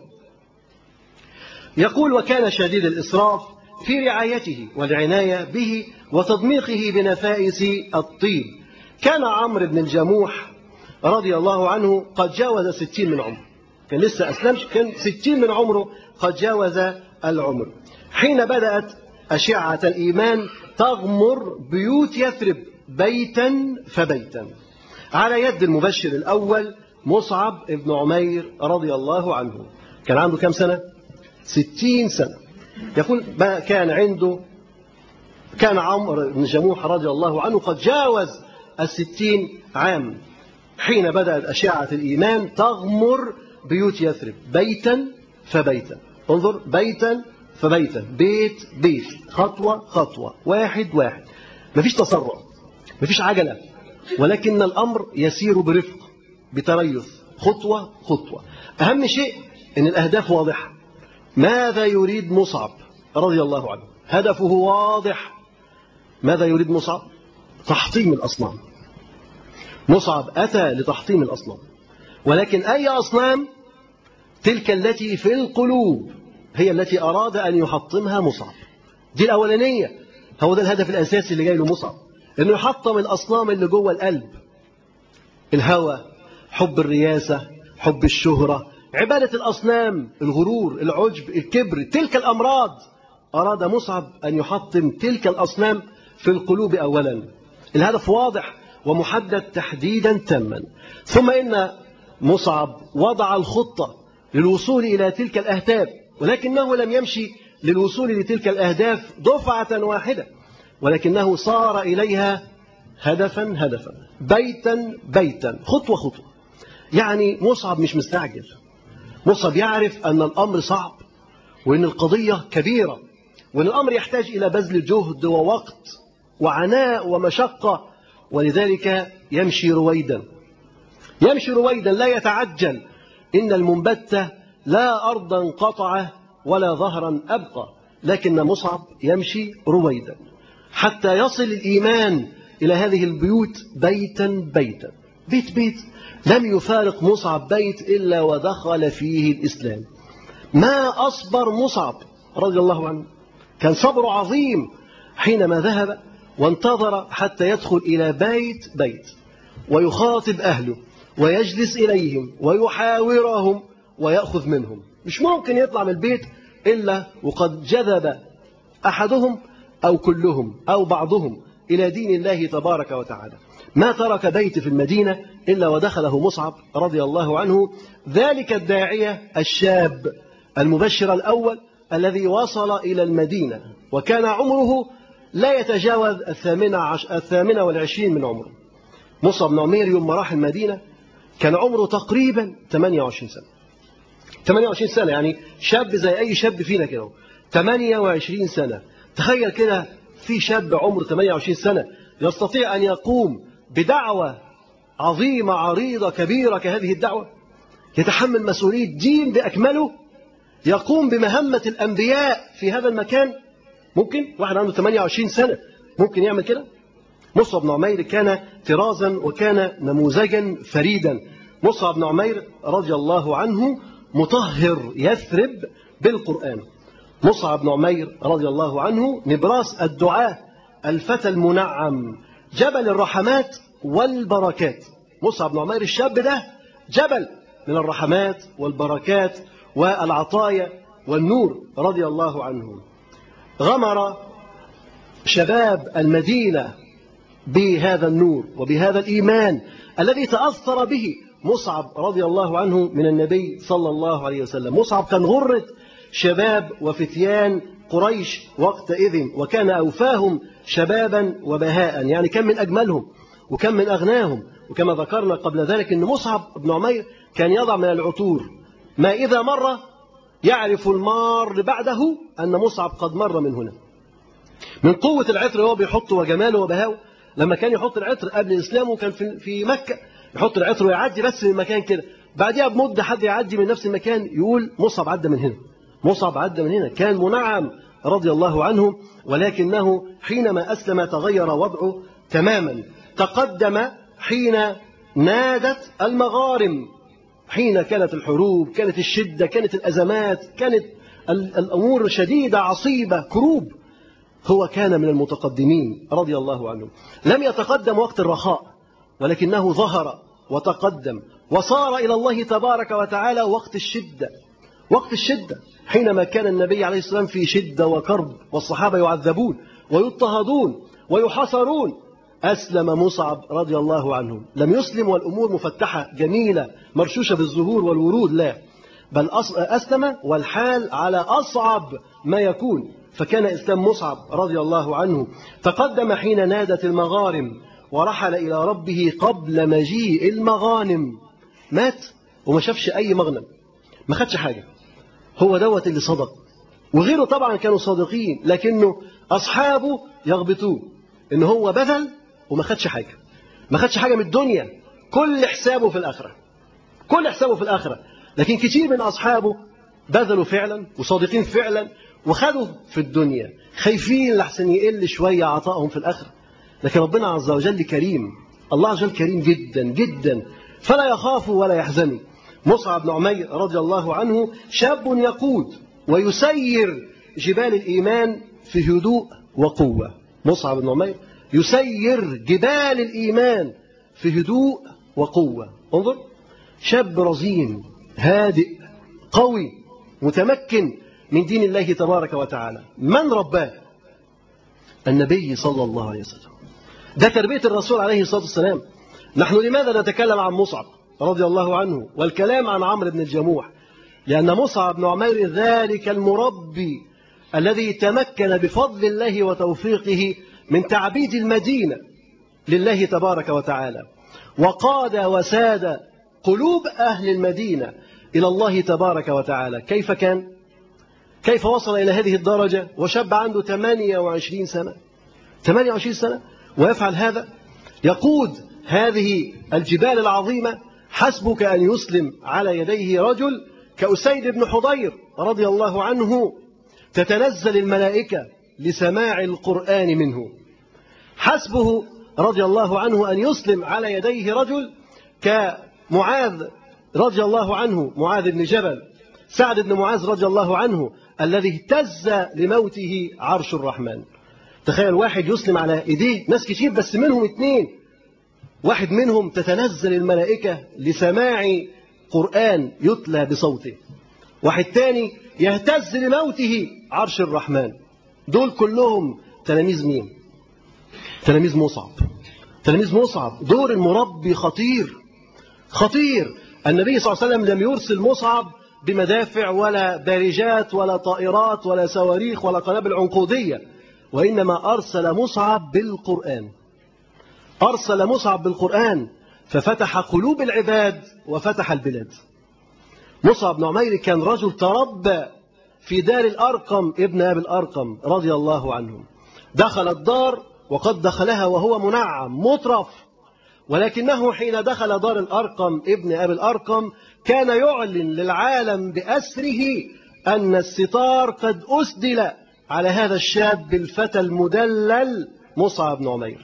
يقول وكان شديد الإسراف في رعايته والعناية به وتضميخه بنفائس الطيب كان عمرو بن الجموح رضي الله عنه قد جاوز ستين من عمره كان لسه أسلمش كان ستين من عمره قد جاوز العمر حين بدأت أشعة الإيمان تغمر بيوت يثرب بيتا فبيتا على يد المبشر الأول مصعب بن عمير رضي الله عنه كان عنده كم سنة؟ ستين سنة يقول كان عنده كان عمرو بن جموح رضي الله عنه قد جاوز الستين عام حين بدأت أشعة الإيمان تغمر بيوت يثرب بيتا فبيتا انظر بيتا فبيتا بيت بيت خطوة خطوة واحد واحد مفيش تسرع مفيش عجلة ولكن الأمر يسير برفق بتريث خطوة خطوة أهم شيء أن الأهداف واضحة ماذا يريد مصعب رضي الله عنه هدفه واضح ماذا يريد مصعب تحطيم الأصنام مصعب أتى لتحطيم الأصنام ولكن أي أصنام تلك التي في القلوب هي التي أراد أن يحطمها مصعب دي الأولانية هو ده الهدف الأساسي اللي جاي له مصعب إنه يحطم الأصنام اللي جوه القلب الهوى حب الرياسة حب الشهرة عبادة الأصنام الغرور العجب الكبر تلك الأمراض أراد مصعب أن يحطم تلك الأصنام في القلوب أولا الهدف واضح ومحدد تحديدا تاما ثم إن مصعب وضع الخطة للوصول إلى تلك الأهداف ولكنه لم يمشي للوصول لتلك الأهداف دفعة واحدة ولكنه صار إليها هدفا هدفا بيتا بيتا خطوة خطوة يعني مصعب مش مستعجل مصعب يعرف أن الأمر صعب وأن القضية كبيرة وأن الأمر يحتاج إلى بذل جهد ووقت وعناء ومشقة ولذلك يمشي رويدا يمشي رويدا لا يتعجل إن المنبت لا أرضا قطع ولا ظهرا أبقى لكن مصعب يمشي رويدا حتى يصل الإيمان إلى هذه البيوت بيتا بيتا بيت بيت لم يفارق مصعب بيت إلا ودخل فيه الإسلام ما أصبر مصعب رضي الله عنه كان صبر عظيم حينما ذهب وانتظر حتى يدخل إلى بيت بيت ويخاطب أهله ويجلس إليهم ويحاورهم ويأخذ منهم مش ممكن يطلع من البيت إلا وقد جذب أحدهم أو كلهم أو بعضهم إلى دين الله تبارك وتعالى ما ترك بيت في المدينة إلا ودخله مصعب رضي الله عنه ذلك الداعية الشاب المبشر الأول الذي وصل إلى المدينة وكان عمره لا يتجاوز الثامنة, عش... الثامنة والعشرين من عمره مصعب بن عمير يوم ما راح المدينة كان عمره تقريبا 28 سنة 28 سنة يعني شاب زي أي شاب فينا كده 28 سنة تخيل كده في شاب عمره 28 سنة يستطيع أن يقوم بدعوة عظيمة عريضة كبيرة كهذه الدعوة يتحمل مسؤولية دين بأكمله يقوم بمهمة الأنبياء في هذا المكان ممكن واحد عنده 28 سنة ممكن يعمل كده مصعب بن عمير كان طرازا وكان نموذجا فريدا مصعب بن عمير رضي الله عنه مطهر يثرب بالقرآن مصعب بن عمير رضي الله عنه نبراس الدعاء الفتى المنعم جبل الرحمات والبركات مصعب بن عمير الشاب ده جبل من الرحمات والبركات والعطايا والنور رضي الله عنه غمر شباب المدينة بهذا النور وبهذا الإيمان الذي تأثر به مصعب رضي الله عنه من النبي صلى الله عليه وسلم مصعب كان غرة شباب وفتيان قريش وقتئذ وكان أوفاهم شبابا وبهاء يعني كان من أجملهم وكان من أغناهم وكما ذكرنا قبل ذلك أن مصعب بن عمير كان يضع من العطور ما إذا مر يعرف المار بعده أن مصعب قد مر من هنا من قوة العطر هو بيحطه وجماله وبهاءه لما كان يحط العطر قبل إسلامه كان في مكة يحط العطر ويعدي بس من مكان كده بعدها بمدة حد يعدي من نفس المكان يقول مصعب عدى من هنا مصعب عدى من هنا كان منعم رضي الله عنه ولكنه حينما أسلم تغير وضعه تماما تقدم حين نادت المغارم حين كانت الحروب كانت الشدة كانت الأزمات كانت الأمور شديدة عصيبة كروب هو كان من المتقدمين رضي الله عنه لم يتقدم وقت الرخاء ولكنه ظهر وتقدم وصار إلى الله تبارك وتعالى وقت الشدة وقت الشدة حينما كان النبي عليه السلام في شدة وكرب والصحابة يعذبون ويضطهدون ويحاصرون أسلم مصعب رضي الله عنه لم يسلم والأمور مفتحة جميلة مرشوشة بالزهور والورود لا بل أسلم والحال على أصعب ما يكون فكان إسلام مصعب رضي الله عنه تقدم حين نادت المغارم ورحل إلى ربه قبل مجيء المغانم مات وما شافش أي مغنم ما خدش حاجة هو دوت اللي صدق وغيره طبعا كانوا صادقين لكنه أصحابه يغبطوه إن هو بذل وما خدش حاجة ما خدش حاجة من الدنيا كل حسابه في الآخرة كل حسابه في الآخرة لكن كتير من أصحابه بذلوا فعلا وصادقين فعلا وخدوا في الدنيا خايفين لحسن يقل شوية عطائهم في الآخرة لكن ربنا عز وجل كريم الله عز وجل كريم جدا جدا فلا يخاف ولا يحزن مصعب بن عمير رضي الله عنه شاب يقود ويسير جبال الإيمان في هدوء وقوة مصعب بن عمير يسير جبال الإيمان في هدوء وقوة انظر شاب رزين هادئ قوي متمكن من دين الله تبارك وتعالى من رباه النبي صلى الله عليه وسلم ده تربية الرسول عليه الصلاة والسلام نحن لماذا نتكلم عن مصعب رضي الله عنه والكلام عن عمرو بن الجموح لأن مصعب بن عمير ذلك المربي الذي تمكن بفضل الله وتوفيقه من تعبيد المدينة لله تبارك وتعالى وقاد وساد قلوب أهل المدينة إلى الله تبارك وتعالى كيف كان؟ كيف وصل إلى هذه الدرجة وشاب عنده 28 سنة 28 سنة ويفعل هذا يقود هذه الجبال العظيمة حسبك أن يسلم على يديه رجل كأسيد بن حضير رضي الله عنه تتنزل الملائكة لسماع القرآن منه حسبه رضي الله عنه أن يسلم على يديه رجل كمعاذ رضي الله عنه معاذ بن جبل سعد بن معاذ رضي الله عنه الذي اهتز لموته عرش الرحمن تخيل واحد يسلم على ايديه ناس كتير بس منهم اثنين واحد منهم تتنزل الملائكة لسماع قرآن يتلى بصوته واحد تاني يهتز لموته عرش الرحمن دول كلهم تلاميذ مين تلاميذ مصعب تلاميذ مصعب دور المربي خطير خطير النبي صلى الله عليه وسلم لم يرسل مصعب بمدافع ولا بارجات ولا طائرات ولا صواريخ ولا قنابل عنقودية وإنما أرسل مصعب بالقرآن أرسل مصعب بالقرآن ففتح قلوب العباد وفتح البلاد مصعب بن عمير كان رجل تربى في دار الأرقم ابن أبي الأرقم رضي الله عنه دخل الدار وقد دخلها وهو منعم مطرف ولكنه حين دخل دار الأرقم ابن أبي الأرقم كان يعلن للعالم بأسره أن الستار قد أسدل على هذا الشاب الفتى المدلل مصعب بن عمير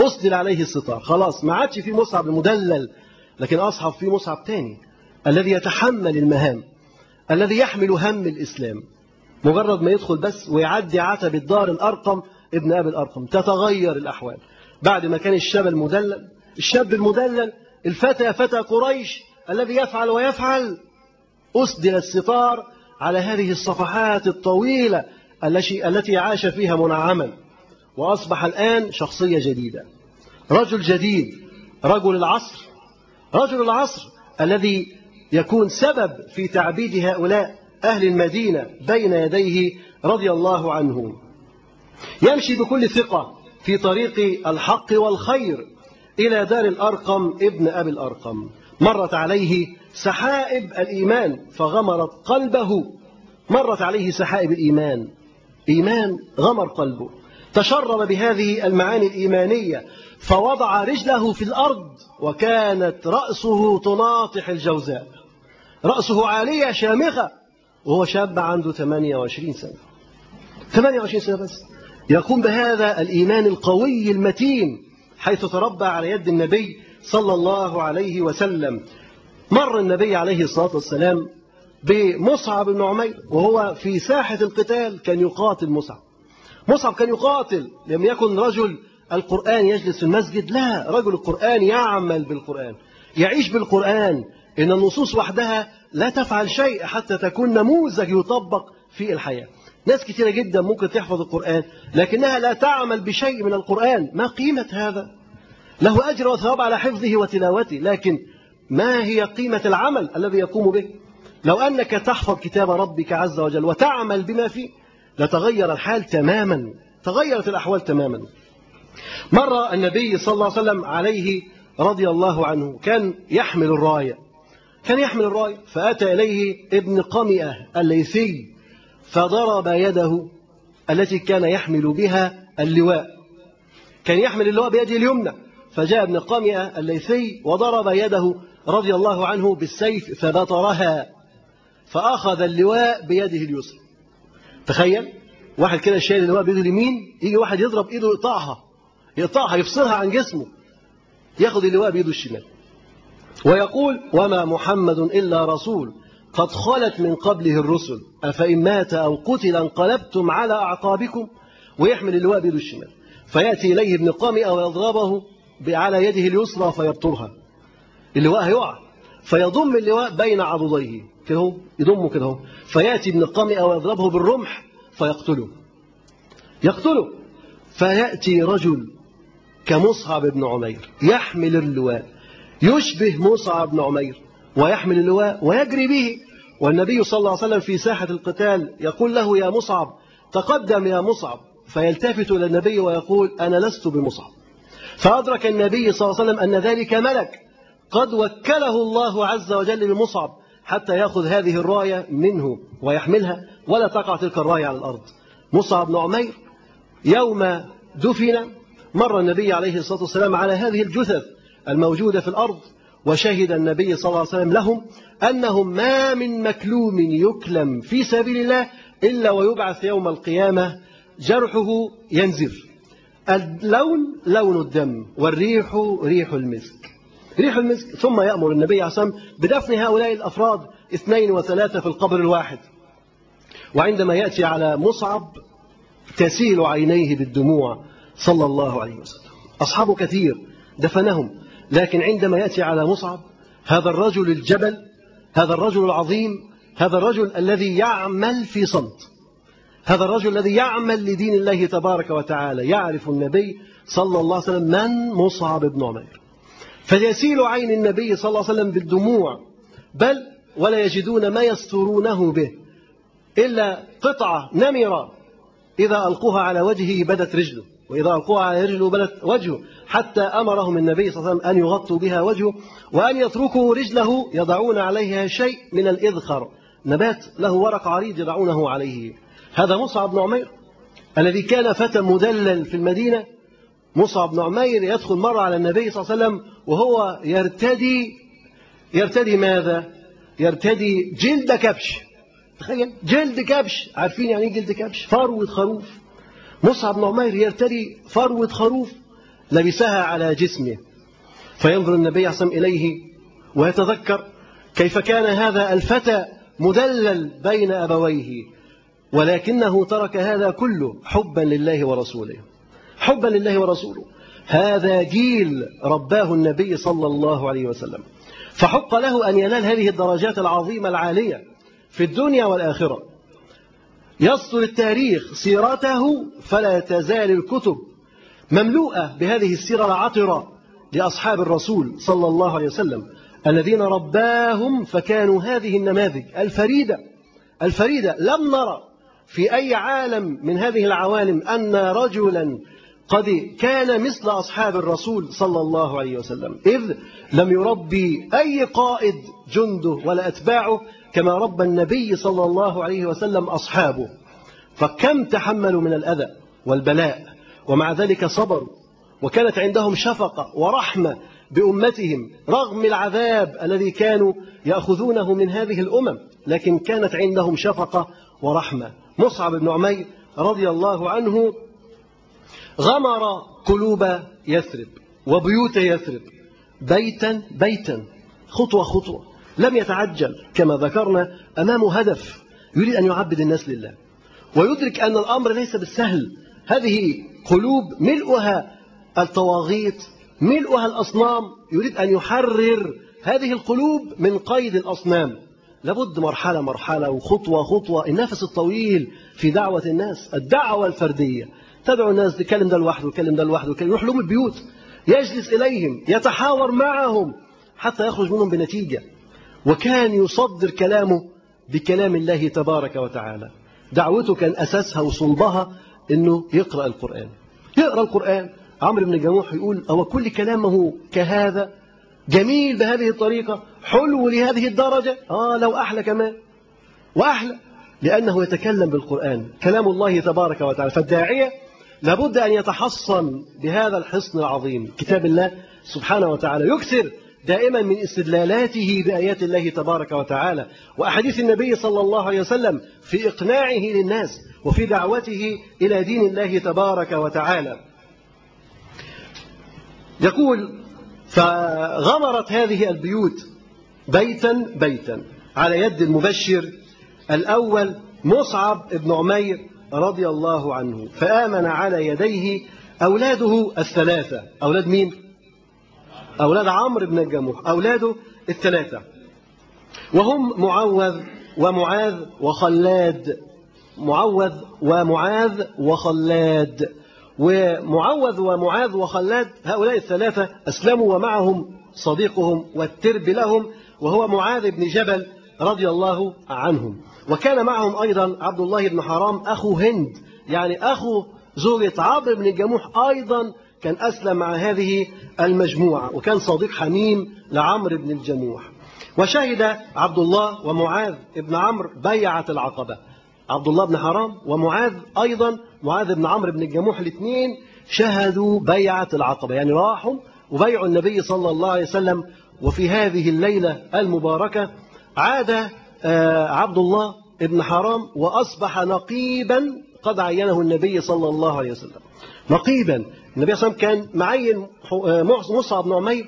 أسدل عليه الستار خلاص ما عادش في مصعب المدلل لكن أصحب في مصعب تاني الذي يتحمل المهام الذي يحمل هم الإسلام مجرد ما يدخل بس ويعدي عتبة دار الأرقم ابن أبي الأرقم تتغير الأحوال بعد ما كان الشاب المدلل الشاب المدلل الفتى فتى قريش الذي يفعل ويفعل أسدل الستار على هذه الصفحات الطويلة التي التي عاش فيها منعما وأصبح الآن شخصية جديدة رجل جديد رجل العصر رجل العصر الذي يكون سبب في تعبيد هؤلاء أهل المدينة بين يديه رضي الله عنهم يمشي بكل ثقة في طريق الحق والخير إلى دار الأرقم ابن أبي الأرقم مرت عليه سحائب الإيمان فغمرت قلبه مرت عليه سحائب الإيمان إيمان غمر قلبه تشرب بهذه المعاني الإيمانية فوضع رجله في الأرض وكانت رأسه تناطح الجوزاء رأسه عالية شامخة وهو شاب عنده 28 سنة 28 سنة بس يقوم بهذا الإيمان القوي المتين حيث تربى على يد النبي صلى الله عليه وسلم مر النبي عليه الصلاة والسلام بمصعب بن عمير وهو في ساحة القتال كان يقاتل مصعب مصعب كان يقاتل لم يكن رجل القرآن يجلس في المسجد لا رجل القرآن يعمل بالقرآن يعيش بالقرآن إن النصوص وحدها لا تفعل شيء حتى تكون نموذج يطبق في الحياة ناس كثيرة جدا ممكن تحفظ القرآن لكنها لا تعمل بشيء من القرآن ما قيمة هذا له أجر وثواب على حفظه وتلاوته لكن ما هي قيمة العمل الذي يقوم به لو أنك تحفظ كتاب ربك عز وجل وتعمل بما فيه لتغير الحال تماما تغيرت الأحوال تماما مر النبي صلى الله عليه وسلم عليه رضي الله عنه كان يحمل الراية كان يحمل الراية فأتى إليه ابن قمئة الليثي فضرب يده التي كان يحمل بها اللواء كان يحمل اللواء بيده اليمنى فجاء ابن قمئة الليثي وضرب يده رضي الله عنه بالسيف فبطرها فأخذ اللواء بيده اليسرى تخيل واحد كده شايل اللواء بيده اليمين يجي واحد يضرب ايده يقطعها يقطعها يفصلها عن جسمه ياخذ اللواء بيده الشمال ويقول وما محمد إلا رسول قد خلت من قبله الرسل أفإن مات أو قتل انقلبتم على أعقابكم ويحمل اللواء بيده الشمال فيأتي إليه ابن قامئة ويضربه على يده اليسرى فيبطرها اللواء هيقع فيضم اللواء بين عضديه كده هو يضمه كده هو فيأتي ابن قامئة ويضربه بالرمح فيقتله يقتله فيأتي رجل كمصعب بن عمير يحمل اللواء يشبه مصعب بن عمير ويحمل اللواء ويجري به والنبي صلى الله عليه وسلم في ساحة القتال يقول له يا مصعب تقدم يا مصعب فيلتفت إلى النبي ويقول أنا لست بمصعب فأدرك النبي صلى الله عليه وسلم أن ذلك ملك قد وكله الله عز وجل بمصعب حتى يأخذ هذه الراية منه ويحملها ولا تقع تلك الراية على الأرض مصعب بن عمير يوم دفن مر النبي عليه الصلاة والسلام على هذه الجثث الموجودة في الأرض وشهد النبي صلى الله عليه وسلم لهم أنهم ما من مكلوم يكلم في سبيل الله إلا ويبعث يوم القيامة جرحه ينزف اللون لون الدم والريح ريح المسك ريح المسك ثم يأمر النبي عليه الصلاة والسلام بدفن هؤلاء الأفراد اثنين وثلاثة في القبر الواحد وعندما يأتي على مصعب تسيل عينيه بالدموع صلى الله عليه وسلم أصحابه كثير دفنهم لكن عندما يأتي على مصعب هذا الرجل الجبل هذا الرجل العظيم هذا الرجل الذي يعمل في صمت هذا الرجل الذي يعمل لدين الله تبارك وتعالى يعرف النبي صلى الله عليه وسلم من مصعب بن عمير فيسيل عين النبي صلى الله عليه وسلم بالدموع بل ولا يجدون ما يسترونه به إلا قطعة نمرة إذا ألقوها على وجهه بدت رجله وإذا ألقوها على رجله بدت وجهه حتى أمرهم النبي صلى الله عليه وسلم أن يغطوا بها وجهه وأن يتركوا رجله يضعون عليها شيء من الإذخر نبات له ورق عريض يضعونه عليه هذا مصعب بن عمير الذي كان فتى مدلل في المدينة مصعب بن عمير يدخل مرة على النبي صلى الله عليه وسلم وهو يرتدي يرتدي ماذا؟ يرتدي جلد كبش تخيل جلد كبش عارفين يعني ايه جلد كبش؟ فروة خروف مصعب بن عمير يرتدي فروة خروف لبسها على جسمه فينظر النبي صلى الله عليه وسلم إليه ويتذكر كيف كان هذا الفتى مدلل بين أبويه ولكنه ترك هذا كله حبا لله ورسوله حبا لله ورسوله هذا جيل رباه النبي صلى الله عليه وسلم فحق له أن ينال هذه الدرجات العظيمة العالية في الدنيا والآخرة يسطر التاريخ سيرته فلا تزال الكتب مملوءة بهذه السيرة العطرة لأصحاب الرسول صلى الله عليه وسلم الذين رباهم فكانوا هذه النماذج الفريدة الفريدة لم نرى في أي عالم من هذه العوالم أن رجلا قد كان مثل أصحاب الرسول صلى الله عليه وسلم إذ لم يربي أي قائد جنده ولا أتباعه كما ربى النبي صلى الله عليه وسلم أصحابه فكم تحملوا من الأذى والبلاء ومع ذلك صبروا وكانت عندهم شفقة ورحمة بأمتهم رغم العذاب الذي كانوا يأخذونه من هذه الأمم لكن كانت عندهم شفقة ورحمة مصعب بن عمير رضي الله عنه غمر قلوب يثرب وبيوت يثرب بيتا بيتا خطوة خطوة لم يتعجل كما ذكرنا أمامه هدف يريد أن يعبد الناس لله ويدرك أن الأمر ليس بالسهل هذه قلوب ملؤها الطواغيت ملؤها الأصنام يريد أن يحرر هذه القلوب من قيد الأصنام لابد مرحلة مرحلة وخطوة خطوة النفس الطويل في دعوة الناس الدعوة الفردية تدعو الناس تكلم ده لوحده ويكلم ده لوحده يروح لهم البيوت يجلس إليهم يتحاور معهم حتى يخرج منهم بنتيجة وكان يصدر كلامه بكلام الله تبارك وتعالى دعوته كان أساسها وصلبها أنه يقرأ القرآن يقرأ القرآن عمرو بن جموح يقول أو كل كلامه كهذا جميل بهذه الطريقة حلو لهذه الدرجة آه لو أحلى كمان وأحلى لأنه يتكلم بالقرآن كلام الله تبارك وتعالى فالداعية لابد أن يتحصن بهذا الحصن العظيم كتاب الله سبحانه وتعالى يكثر دائما من استدلالاته بآيات الله تبارك وتعالى وأحاديث النبي صلى الله عليه وسلم في إقناعه للناس وفي دعوته إلى دين الله تبارك وتعالى يقول فغمرت هذه البيوت بيتا بيتا على يد المبشر الأول مصعب بن عمير رضي الله عنه فآمن على يديه أولاده الثلاثة أولاد مين؟ أولاد عمرو بن الجموح أولاده الثلاثة وهم معوذ ومعاذ وخلاد معوذ ومعاذ وخلاد ومعوذ ومعاذ وخلاد هؤلاء الثلاثة أسلموا ومعهم صديقهم والترب لهم وهو معاذ بن جبل رضي الله عنهم وكان معهم أيضا عبد الله بن حرام أخو هند يعني أخو زوجة عمرو بن الجموح أيضا كان أسلم مع هذه المجموعة وكان صديق حميم لعمرو بن الجموح وشهد عبد الله ومعاذ بن عمرو بيعة العقبة عبد الله بن حرام ومعاذ أيضا معاذ بن عمرو بن الجموح الاثنين شهدوا بيعة العقبة يعني راحوا وبيعوا النبي صلى الله عليه وسلم وفي هذه الليلة المباركة عاد عبد الله بن حرام وأصبح نقيبا قد عينه النبي صلى الله عليه وسلم نقيبا النبي صلى الله عليه وسلم كان معين مصعب بن عمير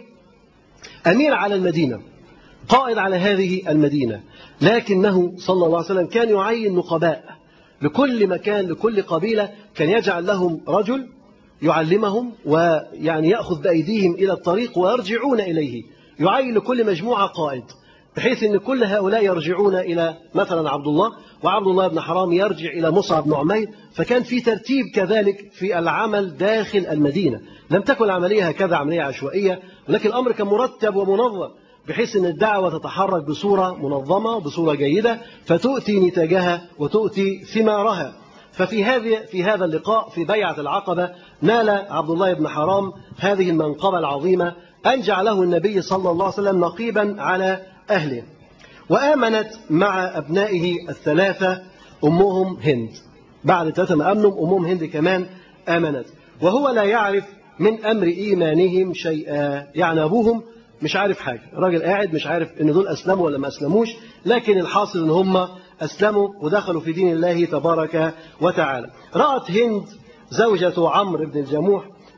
أمير على المدينة قائد على هذه المدينة لكنه صلى الله عليه وسلم كان يعين نقباء لكل مكان لكل قبيلة كان يجعل لهم رجل يعلمهم ويعني يأخذ بأيديهم إلى الطريق ويرجعون إليه يعين لكل مجموعة قائد بحيث أن كل هؤلاء يرجعون إلى مثلا عبد الله وعبد الله بن حرام يرجع إلى مصعب بن عمير فكان في ترتيب كذلك في العمل داخل المدينة لم تكن العملية هكذا عملية عشوائية ولكن الأمر كان مرتب ومنظم بحيث أن الدعوة تتحرك بصورة منظمة بصورة جيدة فتؤتي نتاجها وتؤتي ثمارها ففي هذه في هذا اللقاء في بيعة العقبة نال عبد الله بن حرام هذه المنقبة العظيمة أن جعله النبي صلى الله عليه وسلم نقيبا على أهله وآمنت مع أبنائه الثلاثة أمهم هند بعد ثلاثة ما أمنوا أمهم هند كمان آمنت وهو لا يعرف من أمر إيمانهم شيئا يعني أبوهم مش عارف حاجة الراجل قاعد مش عارف إن دول أسلموا ولا ما أسلموش لكن الحاصل إن هم أسلموا ودخلوا في دين الله تبارك وتعالى رأت هند زوجة عمرو بن الجموح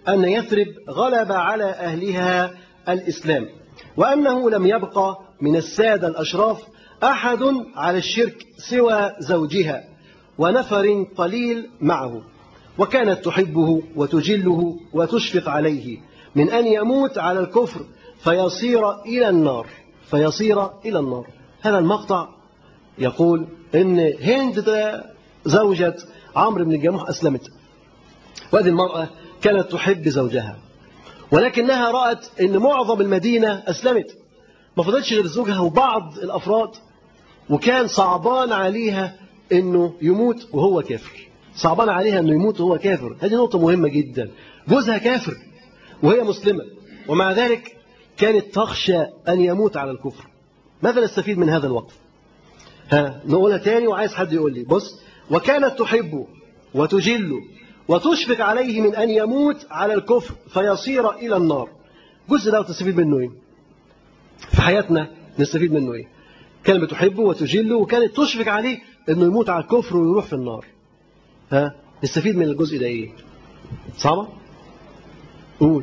أن يثرب غلب على أهلها الإسلام وأنه لم يبقى من السادة الأشراف أحد على الشرك سوى زوجها ونفر قليل معه وكانت تحبه وتجله وتشفق عليه من أن يموت على الكفر فيصير إلى النار فيصير إلى النار هذا المقطع يقول إن هند زوجة عمرو بن الجموح أسلمت وهذه المرأة كانت تحب زوجها ولكنها رأت أن معظم المدينة أسلمت ما فضلتش غير زوجها وبعض الأفراد وكان صعبان عليها أنه يموت وهو كافر صعبان عليها أنه يموت وهو كافر هذه نقطة مهمة جدا جوزها كافر وهي مسلمة ومع ذلك كانت تخشى أن يموت على الكفر ماذا نستفيد من هذا الوقف ها نقولها تاني وعايز حد يقول لي بص وكانت تحبه وتجله وتشفق عليه من أن يموت على الكفر فيصير إلى النار جزء ده تستفيد منه إيه في حياتنا نستفيد منه إيه كانت بتحبه وتجله وكانت تشفق عليه أنه يموت على الكفر ويروح في النار ها نستفيد من الجزء ده إيه صعبة قول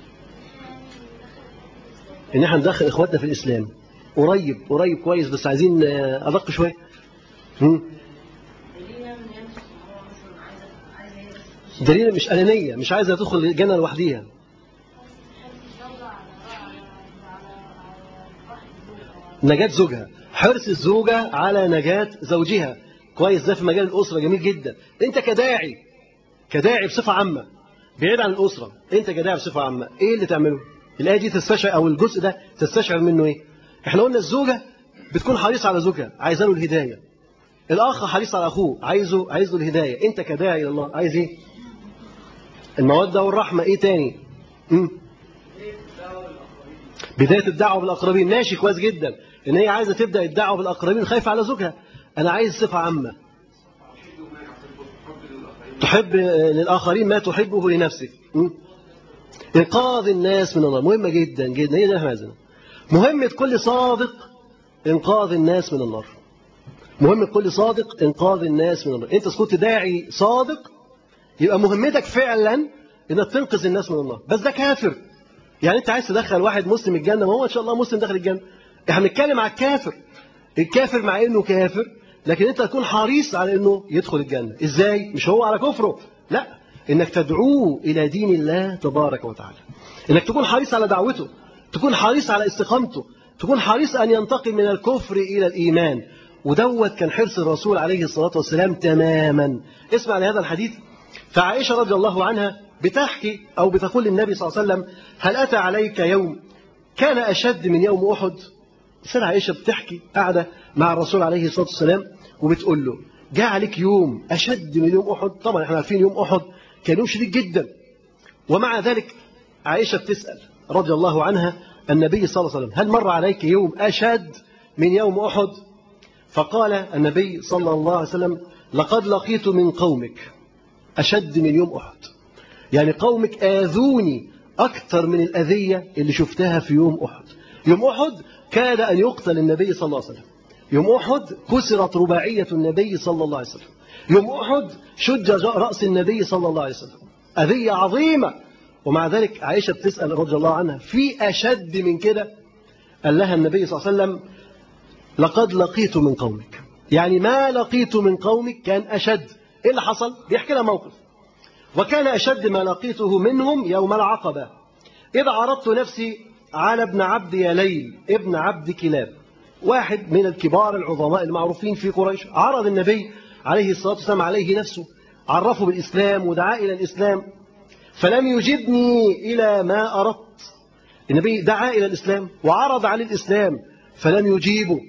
ان احنا ندخل اخواتنا في الاسلام قريب قريب كويس بس عايزين ادق شويه دليل مش انانيه مش عايزه تدخل الجنه لوحديها نجاة زوجها حرص الزوجة على نجاة زوجها كويس ده في مجال الأسرة جميل جدا أنت كداعي كداعي بصفة عامة بعيد عن الأسرة أنت كداعي بصفة عامة إيه اللي تعمله الآية دي تستشعر أو الجزء ده تستشعر منه إيه إحنا قلنا الزوجة بتكون حريصة على زوجها عايزة له الهداية الأخ حريص على أخوه عايزه عايز له الهداية أنت كداعي إلى الله عايز إيه المودة والرحمة إيه تاني مم. بداية الدعوة بالأقربين ماشي كويس جدا إن هي عايزة تبدأ الدعوة بالأقربين خايفة على زوجها أنا عايز صفة عامة تحب للآخرين ما تحبه لنفسك مم. إنقاذ الناس من النار مهمة جدا جدا هي دي احنا عايزينها مهمة كل صادق إنقاذ الناس من النار مهمة كل صادق إنقاذ الناس من النار أنت كنت داعي صادق يبقى مهمتك فعلا إنك تنقذ الناس من النار بس ده كافر يعني أنت عايز تدخل واحد مسلم الجنة ما هو إن شاء الله مسلم داخل الجنة احنا بنتكلم على الكافر الكافر مع إنه كافر لكن أنت تكون حريص على إنه يدخل الجنة إزاي مش هو على كفره لا إنك تدعوه إلى دين الله تبارك وتعالى إنك تكون حريص على دعوته تكون حريص على استقامته تكون حريص أن ينتقل من الكفر إلى الإيمان ودوت كان حرص الرسول عليه الصلاة والسلام تماما اسمع لهذا الحديث فعائشة رضي الله عنها بتحكي أو بتقول للنبي صلى الله عليه وسلم هل أتى عليك يوم كان أشد من يوم أحد سيدة عائشة بتحكي قاعدة مع الرسول عليه الصلاة والسلام وبتقول له جاء عليك يوم أشد من يوم أحد طبعا احنا عارفين يوم أحد كان يوم شديد جدا ومع ذلك عائشة بتسأل رضي الله عنها النبي صلى الله عليه وسلم هل مر عليك يوم أشد من يوم أحد فقال النبي صلى الله عليه وسلم لقد لقيت من قومك أشد من يوم أحد يعني قومك آذوني أكثر من الأذية اللي شفتها في يوم أحد يوم أحد كاد أن يقتل النبي صلى الله عليه وسلم يوم أحد كسرت رباعية النبي صلى الله عليه وسلم يوم أحد شج رأس النبي صلى الله عليه وسلم أذية عظيمة ومع ذلك عائشة بتسأل رضي الله عنها في أشد من كده قال لها النبي صلى الله عليه وسلم لقد لقيت من قومك يعني ما لقيت من قومك كان أشد إيه اللي حصل بيحكي لها موقف وكان أشد ما لقيته منهم يوم العقبة إذ عرضت نفسي على ابن عبد يليل ابن عبد كلاب واحد من الكبار العظماء المعروفين في قريش عرض النبي عليه الصلاة والسلام عليه نفسه عرفه بالإسلام ودعا إلى الإسلام فلم يجبني إلى ما أردت النبي دعا إلى الإسلام وعرض عليه الإسلام فلم يجيبه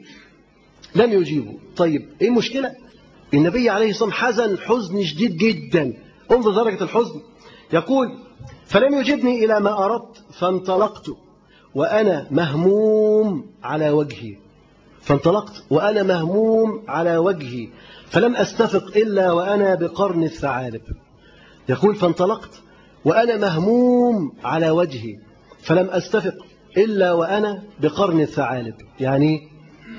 لم يجيبه طيب إيه المشكلة النبي عليه الصلاة والسلام حزن حزن شديد جدا انظر درجة الحزن يقول فلم يجبني إلى ما أردت فانطلقت وأنا مهموم على وجهي فانطلقت وأنا مهموم على وجهي فلم أستفق إلا وأنا بقرن الثعالب يقول فانطلقت وأنا مهموم على وجهي فلم أستفق إلا وأنا بقرن الثعالب يعني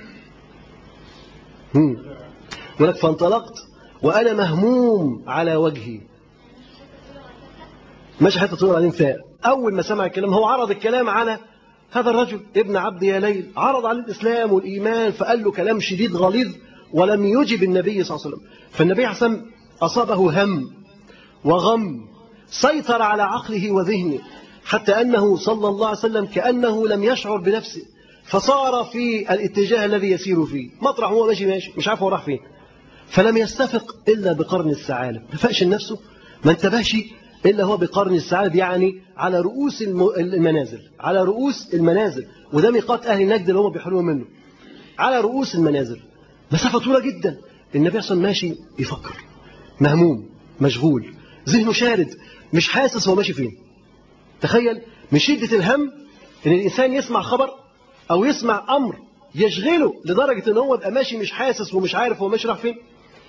ولك فانطلقت وأنا مهموم على وجهي ماشي حتى طويل عليه فاق أول ما سمع الكلام هو عرض الكلام على هذا الرجل ابن عبد يا ليل عرض عليه الإسلام والإيمان فقال له كلام شديد غليظ ولم يجب النبي صلى الله عليه وسلم فالنبي عليه الصلاة والسلام أصابه هم وغم سيطر على عقله وذهنه حتى أنه صلى الله عليه وسلم كأنه لم يشعر بنفسه فصار في الاتجاه الذي يسير فيه مطرح هو ماشي ماشي مش عارف هو راح فين فلم يستفق إلا بقرن الثعالب ما فاقش نفسه ما انتبهش إلا هو بقرن الثعالب يعني على رؤوس المنازل على رؤوس المنازل وده ميقات أهل النجد اللي هم بيحلوا منه على رؤوس المنازل مسافة طويلة جدا النبي صلى الله عليه وسلم ماشي يفكر مهموم مشغول ذهنه شارد مش حاسس هو ماشي فين تخيل من شدة الهم ان الانسان يسمع خبر او يسمع امر يشغله لدرجة ان هو يبقى ماشي مش حاسس ومش عارف هو ماشي راح فين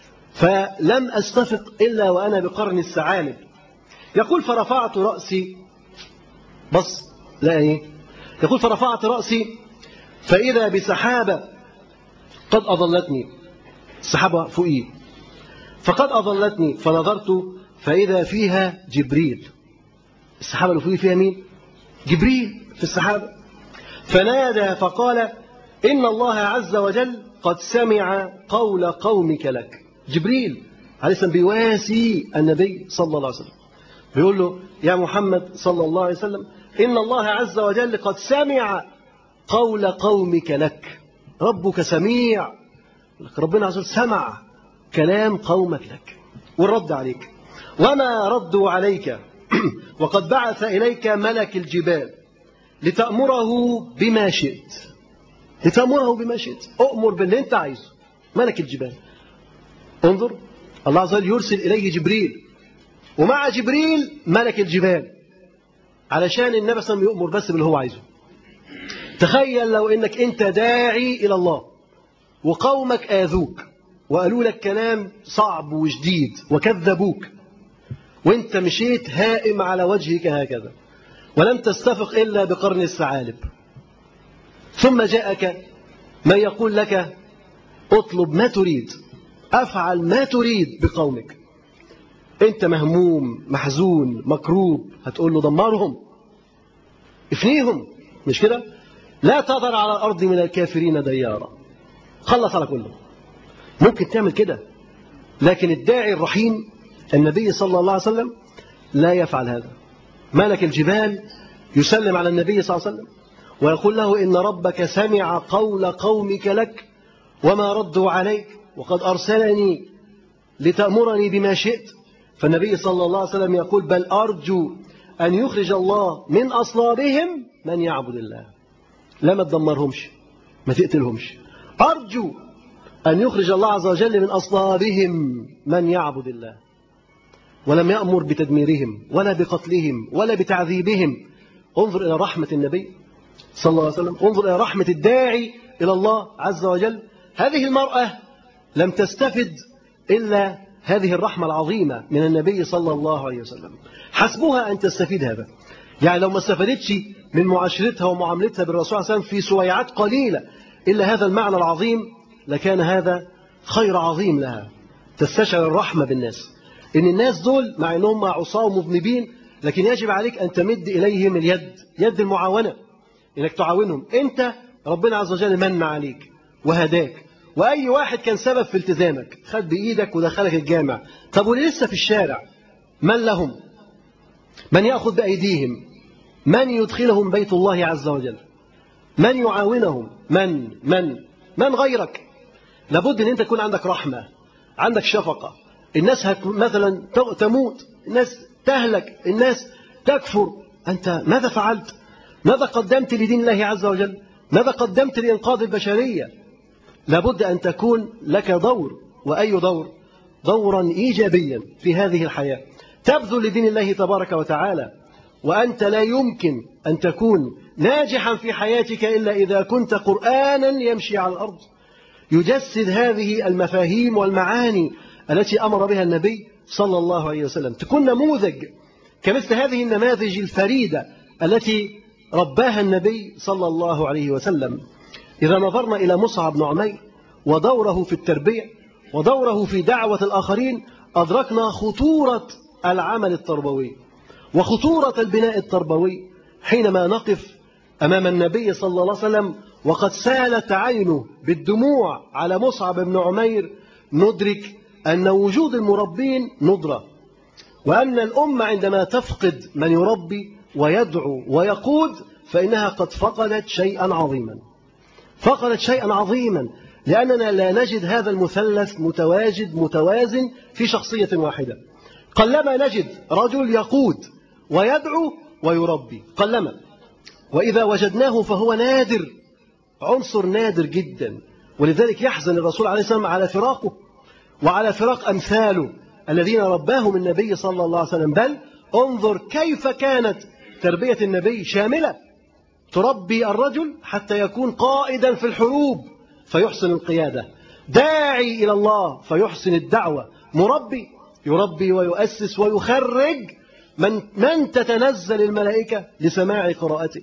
فلم استفق الا وانا بقرن الثعالب يقول فرفعت رأسي بص لا ايه يقول فرفعت رأسي فإذا بسحابة قد أضلتني السحابة فوقي فقد أضلتني فنظرت فإذا فيها جبريل السحابة اللي فوقي فيها مين جبريل في السحابة فنادى فقال إن الله عز وجل قد سمع قول قومك لك جبريل عليه السلام بيواسي النبي صلى الله عليه وسلم بيقول له يا محمد صلى الله عليه وسلم إن الله عز وجل قد سمع قول قومك لك ربك سميع ربنا عز وجل سمع كلام قومك لك والرد عليك وما ردوا عليك وقد بعث إليك ملك الجبال لتأمره بما شئت لتأمره بما شئت أؤمر باللي أنت عايزه ملك الجبال انظر الله عز وجل يرسل إليه جبريل ومع جبريل ملك الجبال علشان النبي صلى الله عليه وسلم يؤمر بس باللي هو عايزه تخيل لو انك انت داعي الى الله وقومك اذوك وقالوا لك كلام صعب وشديد وكذبوك وانت مشيت هائم على وجهك هكذا ولم تستفق الا بقرن الثعالب ثم جاءك من يقول لك اطلب ما تريد افعل ما تريد بقومك انت مهموم محزون مكروب هتقول له دمرهم افنيهم مش كده لا تذر على الارض من الكافرين ديارا خلص على كله ممكن تعمل كده لكن الداعي الرحيم النبي صلى الله عليه وسلم لا يفعل هذا ملك الجبال يسلم على النبي صلى الله عليه وسلم ويقول له إن ربك سمع قول قومك لك وما ردوا عليك وقد أرسلني لتأمرني بما شئت فالنبي صلى الله عليه وسلم يقول بل أرجو أن يخرج الله من أصلابهم من يعبد الله لا ما تدمرهمش ما تقتلهمش أرجو أن يخرج الله عز وجل من أصلابهم من يعبد الله ولم يأمر بتدميرهم ولا بقتلهم ولا بتعذيبهم انظر إلى رحمة النبي صلى الله عليه وسلم انظر إلى رحمة الداعي إلى الله عز وجل هذه المرأة لم تستفد إلا هذه الرحمة العظيمة من النبي صلى الله عليه وسلم حسبها أن تستفيد هذا يعني لو ما استفادتش من معاشرتها ومعاملتها بالرسول صلى الله عليه وسلم في سويعات قليلة إلا هذا المعنى العظيم لكان هذا خير عظيم لها تستشعر الرحمة بالناس إن الناس دول مع أنهم عصاة ومذنبين لكن يجب عليك أن تمد إليهم اليد يد المعاونة إنك تعاونهم أنت ربنا عز وجل من عليك وهداك وأي واحد كان سبب في التزامك خد بإيدك ودخلك الجامع طب وليه لسه في الشارع من لهم من يأخذ بأيديهم من يدخلهم بيت الله عز وجل من يعاونهم من من من غيرك لابد ان انت تكون عندك رحمه عندك شفقه الناس هت مثلا تموت الناس تهلك الناس تكفر انت ماذا فعلت ماذا قدمت لدين الله عز وجل ماذا قدمت لانقاذ البشريه لابد ان تكون لك دور واي دور دورا ايجابيا في هذه الحياه تبذل لدين الله تبارك وتعالى وانت لا يمكن ان تكون ناجحا في حياتك الا اذا كنت قرانا يمشي على الارض يجسد هذه المفاهيم والمعاني التي امر بها النبي صلى الله عليه وسلم تكون نموذج كمثل هذه النماذج الفريده التي رباها النبي صلى الله عليه وسلم اذا نظرنا الى مصعب بن عمير ودوره في التربيه ودوره في دعوه الاخرين ادركنا خطوره العمل التربوي وخطورة البناء التربوي حينما نقف أمام النبي صلى الله عليه وسلم وقد سالت عينه بالدموع على مصعب بن عمير ندرك أن وجود المربين ندرة وأن الأمة عندما تفقد من يربي ويدعو ويقود فإنها قد فقدت شيئا عظيما فقدت شيئا عظيما لأننا لا نجد هذا المثلث متواجد متوازن في شخصية واحدة قلما نجد رجل يقود ويدعو ويربي قلما وإذا وجدناه فهو نادر عنصر نادر جدا ولذلك يحزن الرسول عليه السلام على فراقه وعلى فراق أمثاله الذين رباهم النبي صلى الله عليه وسلم بل انظر كيف كانت تربية النبي شاملة تربي الرجل حتى يكون قائدا في الحروب فيحسن القيادة داعي إلى الله فيحسن الدعوة مربي يربي ويؤسس ويخرج من, من تتنزل الملائكة لسماع قراءته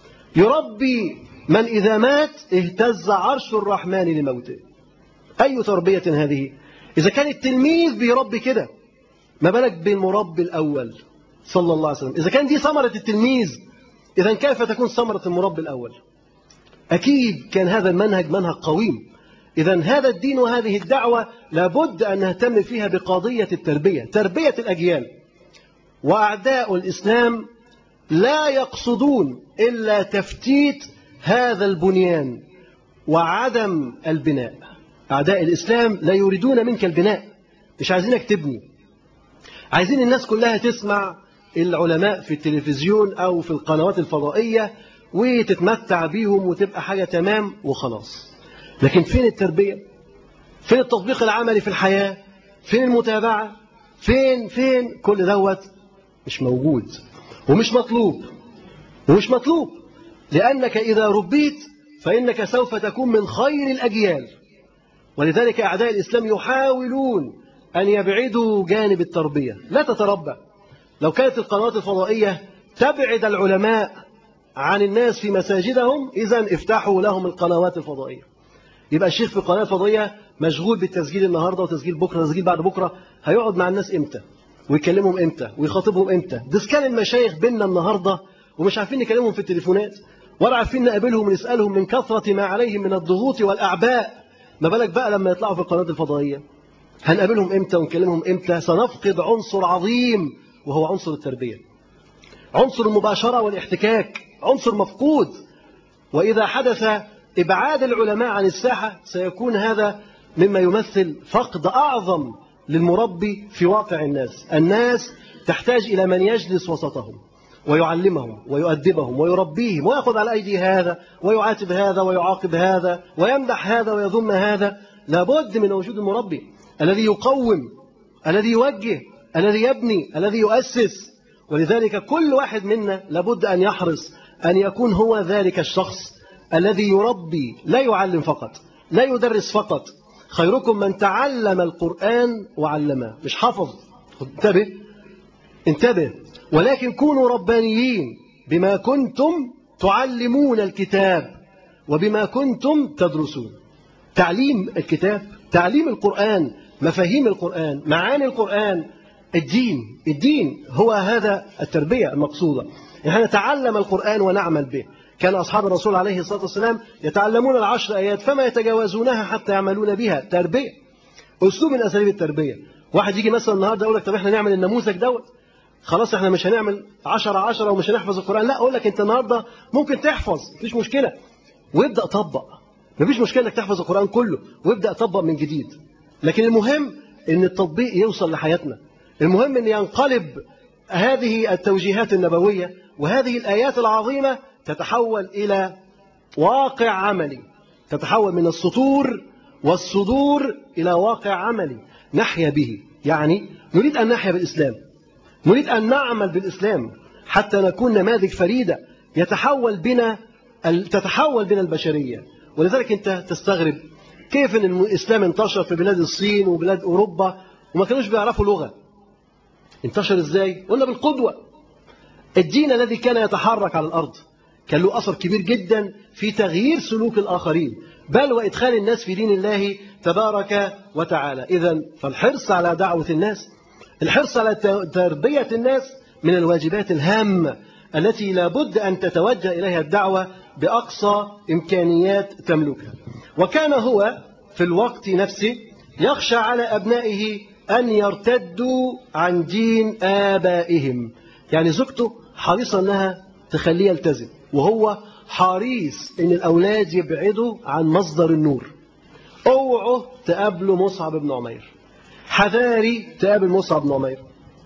يربي من إذا مات اهتز عرش الرحمن لموته أي تربية هذه إذا كان التلميذ بيربي كده ما بالك بالمربي الأول صلى الله عليه وسلم إذا كان دي ثمرة التلميذ إذا كيف تكون ثمرة المربي الأول أكيد كان هذا المنهج منهج قويم إذا هذا الدين وهذه الدعوة لابد أن نهتم فيها بقضية التربية تربية الأجيال وأعداء الإسلام لا يقصدون إلا تفتيت هذا البنيان وعدم البناء أعداء الإسلام لا يريدون منك البناء مش عايزينك تبني عايزين الناس كلها تسمع العلماء في التلفزيون أو في القنوات الفضائية وتتمتع بيهم وتبقى حاجة تمام وخلاص لكن فين التربية فين التطبيق العملي في الحياة فين المتابعة فين فين كل دوت مش موجود ومش مطلوب ومش مطلوب لأنك إذا ربيت فإنك سوف تكون من خير الأجيال ولذلك أعداء الإسلام يحاولون أن يبعدوا جانب التربية لا تتربى لو كانت القنوات الفضائية تبعد العلماء عن الناس في مساجدهم إذا افتحوا لهم القنوات الفضائية يبقى الشيخ في القناة الفضائية مشغول بالتسجيل النهاردة وتسجيل بكرة وتسجيل بعد بكرة هيقعد مع الناس إمتى ويكلمهم إمتى ويخاطبهم إمتى ده كان المشايخ بينا النهاردة ومش عارفين نكلمهم في التليفونات ولا عارفين نقابلهم ونسألهم من كثرة ما عليهم من الضغوط والأعباء ما بالك بقى لما يطلعوا في القناة الفضائية هنقابلهم إمتى ونكلمهم إمتى سنفقد عنصر عظيم وهو عنصر التربية عنصر المباشرة والاحتكاك عنصر مفقود وإذا حدث إبعاد العلماء عن الساحة سيكون هذا مما يمثل فقد أعظم للمربي في واقع الناس الناس تحتاج إلى من يجلس وسطهم ويعلمهم ويؤدبهم ويربيهم ويأخذ على أيدي هذا ويعاتب هذا ويعاقب هذا ويمدح هذا ويذم هذا لابد من وجود المربي الذي يقوم الذي يوجه الذي يبني الذي يؤسس ولذلك كل واحد منا لابد أن يحرص أن يكون هو ذلك الشخص الذي يربي لا يعلم فقط لا يدرس فقط خيركم من تعلم القرآن وعلمه مش حفظ انتبه انتبه ولكن كونوا ربانيين بما كنتم تعلمون الكتاب وبما كنتم تدرسون تعليم الكتاب تعليم القرآن مفاهيم القرآن معاني القرآن الدين الدين هو هذا التربية المقصودة نحن نتعلم القرآن ونعمل به كان أصحاب الرسول عليه الصلاة والسلام يتعلمون العشر آيات فما يتجاوزونها حتى يعملون بها تربية أسلوب من أساليب التربية واحد يجي مثلا النهارده يقول لك طب احنا نعمل النموذج دوت خلاص احنا مش هنعمل 10 10 ومش هنحفظ القرآن لا أقول لك أنت النهارده ممكن تحفظ مفيش مشكلة وابدأ طبق مفيش مشكلة انك تحفظ القرآن كله وابدأ طبق من جديد لكن المهم ان التطبيق يوصل لحياتنا المهم ان ينقلب هذه التوجيهات النبوية وهذه الآيات العظيمة تتحول إلى واقع عملي تتحول من السطور والصدور إلى واقع عملي نحيا به يعني نريد أن نحيا بالإسلام نريد أن نعمل بالإسلام حتى نكون نماذج فريدة يتحول بنا تتحول بنا البشرية ولذلك أنت تستغرب كيف أن الإسلام انتشر في بلاد الصين وبلاد أوروبا وما كانوش بيعرفوا لغة انتشر إزاي؟ قلنا بالقدوة الدين الذي كان يتحرك على الأرض كان له أثر كبير جدا في تغيير سلوك الآخرين بل وإدخال الناس في دين الله تبارك وتعالى إذا فالحرص على دعوة الناس الحرص على تربية الناس من الواجبات الهامة التي لابد أن تتوجه إليها الدعوة بأقصى إمكانيات تملكها وكان هو في الوقت نفسه يخشى على أبنائه أن يرتدوا عن دين آبائهم يعني زوجته حريصة أنها تخليه يلتزم وهو حريص أن الأولاد يبعدوا عن مصدر النور اوعوا تقابلوا مصعب بن عمير حذاري تقابل مصعب بن عمير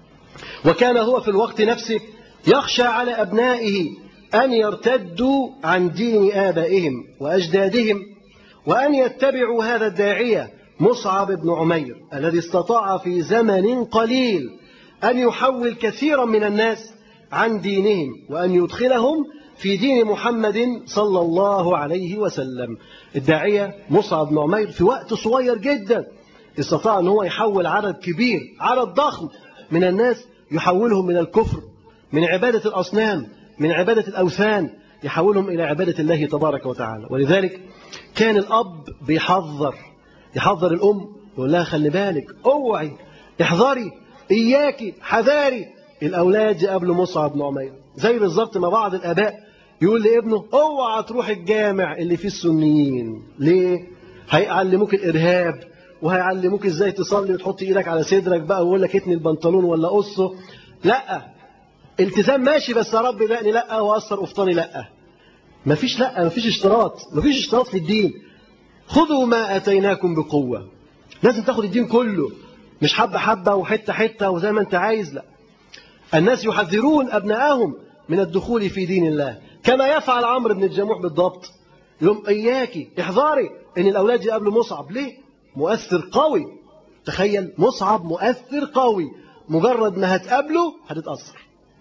وكان هو في الوقت نفسه يخشى على أبنائه أن يرتدوا عن دين آبائهم وأجدادهم وأن يتبعوا هذا الداعية مصعب بن عمير الذي استطاع في زمن قليل أن يحول كثيرا من الناس عن دينهم وأن يدخلهم في دين محمد صلى الله عليه وسلم الداعية مصعب بن عمير في وقت صغير جدا استطاع أن هو يحول عدد كبير عدد ضخم من الناس يحولهم من الكفر من عبادة الأصنام من عبادة الأوثان يحولهم إلى عبادة الله تبارك وتعالى ولذلك كان الأب بيحذر يحذر الأم يقول لها خلي بالك اوعي احذري إياكي حذاري الأولاد يقابلوا مصعب بن عمير زي بالظبط ما بعض الآباء يقول لابنه اوعى تروح الجامع اللي فيه السنيين ليه؟ هيعلموك الإرهاب وهيعلموك ازاي تصلي وتحط ايدك على صدرك بقى ويقول لك اتني البنطلون ولا قصه لا التزام ماشي بس يا رب دقني لا واثر افطاني لا مفيش لا مفيش اشتراط مفيش اشتراط في الدين خذوا ما اتيناكم بقوه لازم تاخد الدين كله مش حبه حبه وحته حته وزي ما انت عايز لا الناس يحذرون ابنائهم من الدخول في دين الله كما يفعل عمرو بن الجموح بالضبط يوم اياكي احذري ان الاولاد يقابلوا مصعب ليه مؤثر قوي تخيل مصعب مؤثر قوي مجرد ما هتقابله هتتأثر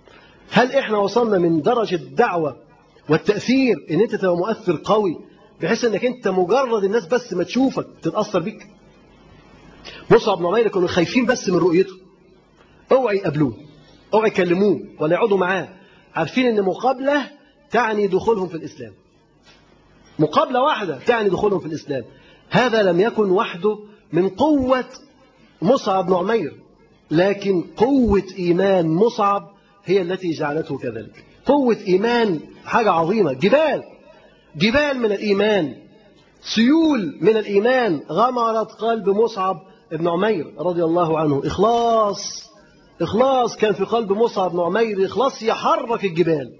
هل احنا وصلنا من درجة الدعوة والتأثير ان انت تبقى مؤثر قوي بحيث انك انت مجرد الناس بس ما تشوفك تتأثر بيك مصعب بن عمير كانوا خايفين بس من رؤيته اوعي يقابلوه اوعي يكلموه ولا يقعدوا معاه عارفين ان مقابلة تعني دخولهم في الإسلام مقابلة واحدة تعني دخولهم في الإسلام هذا لم يكن وحده من قوة مصعب بن عمير لكن قوة إيمان مصعب هي التي جعلته كذلك قوة إيمان حاجة عظيمة جبال جبال من الإيمان سيول من الإيمان غمرت قلب مصعب بن عمير رضي الله عنه إخلاص إخلاص كان في قلب مصعب بن عمير إخلاص يحرك الجبال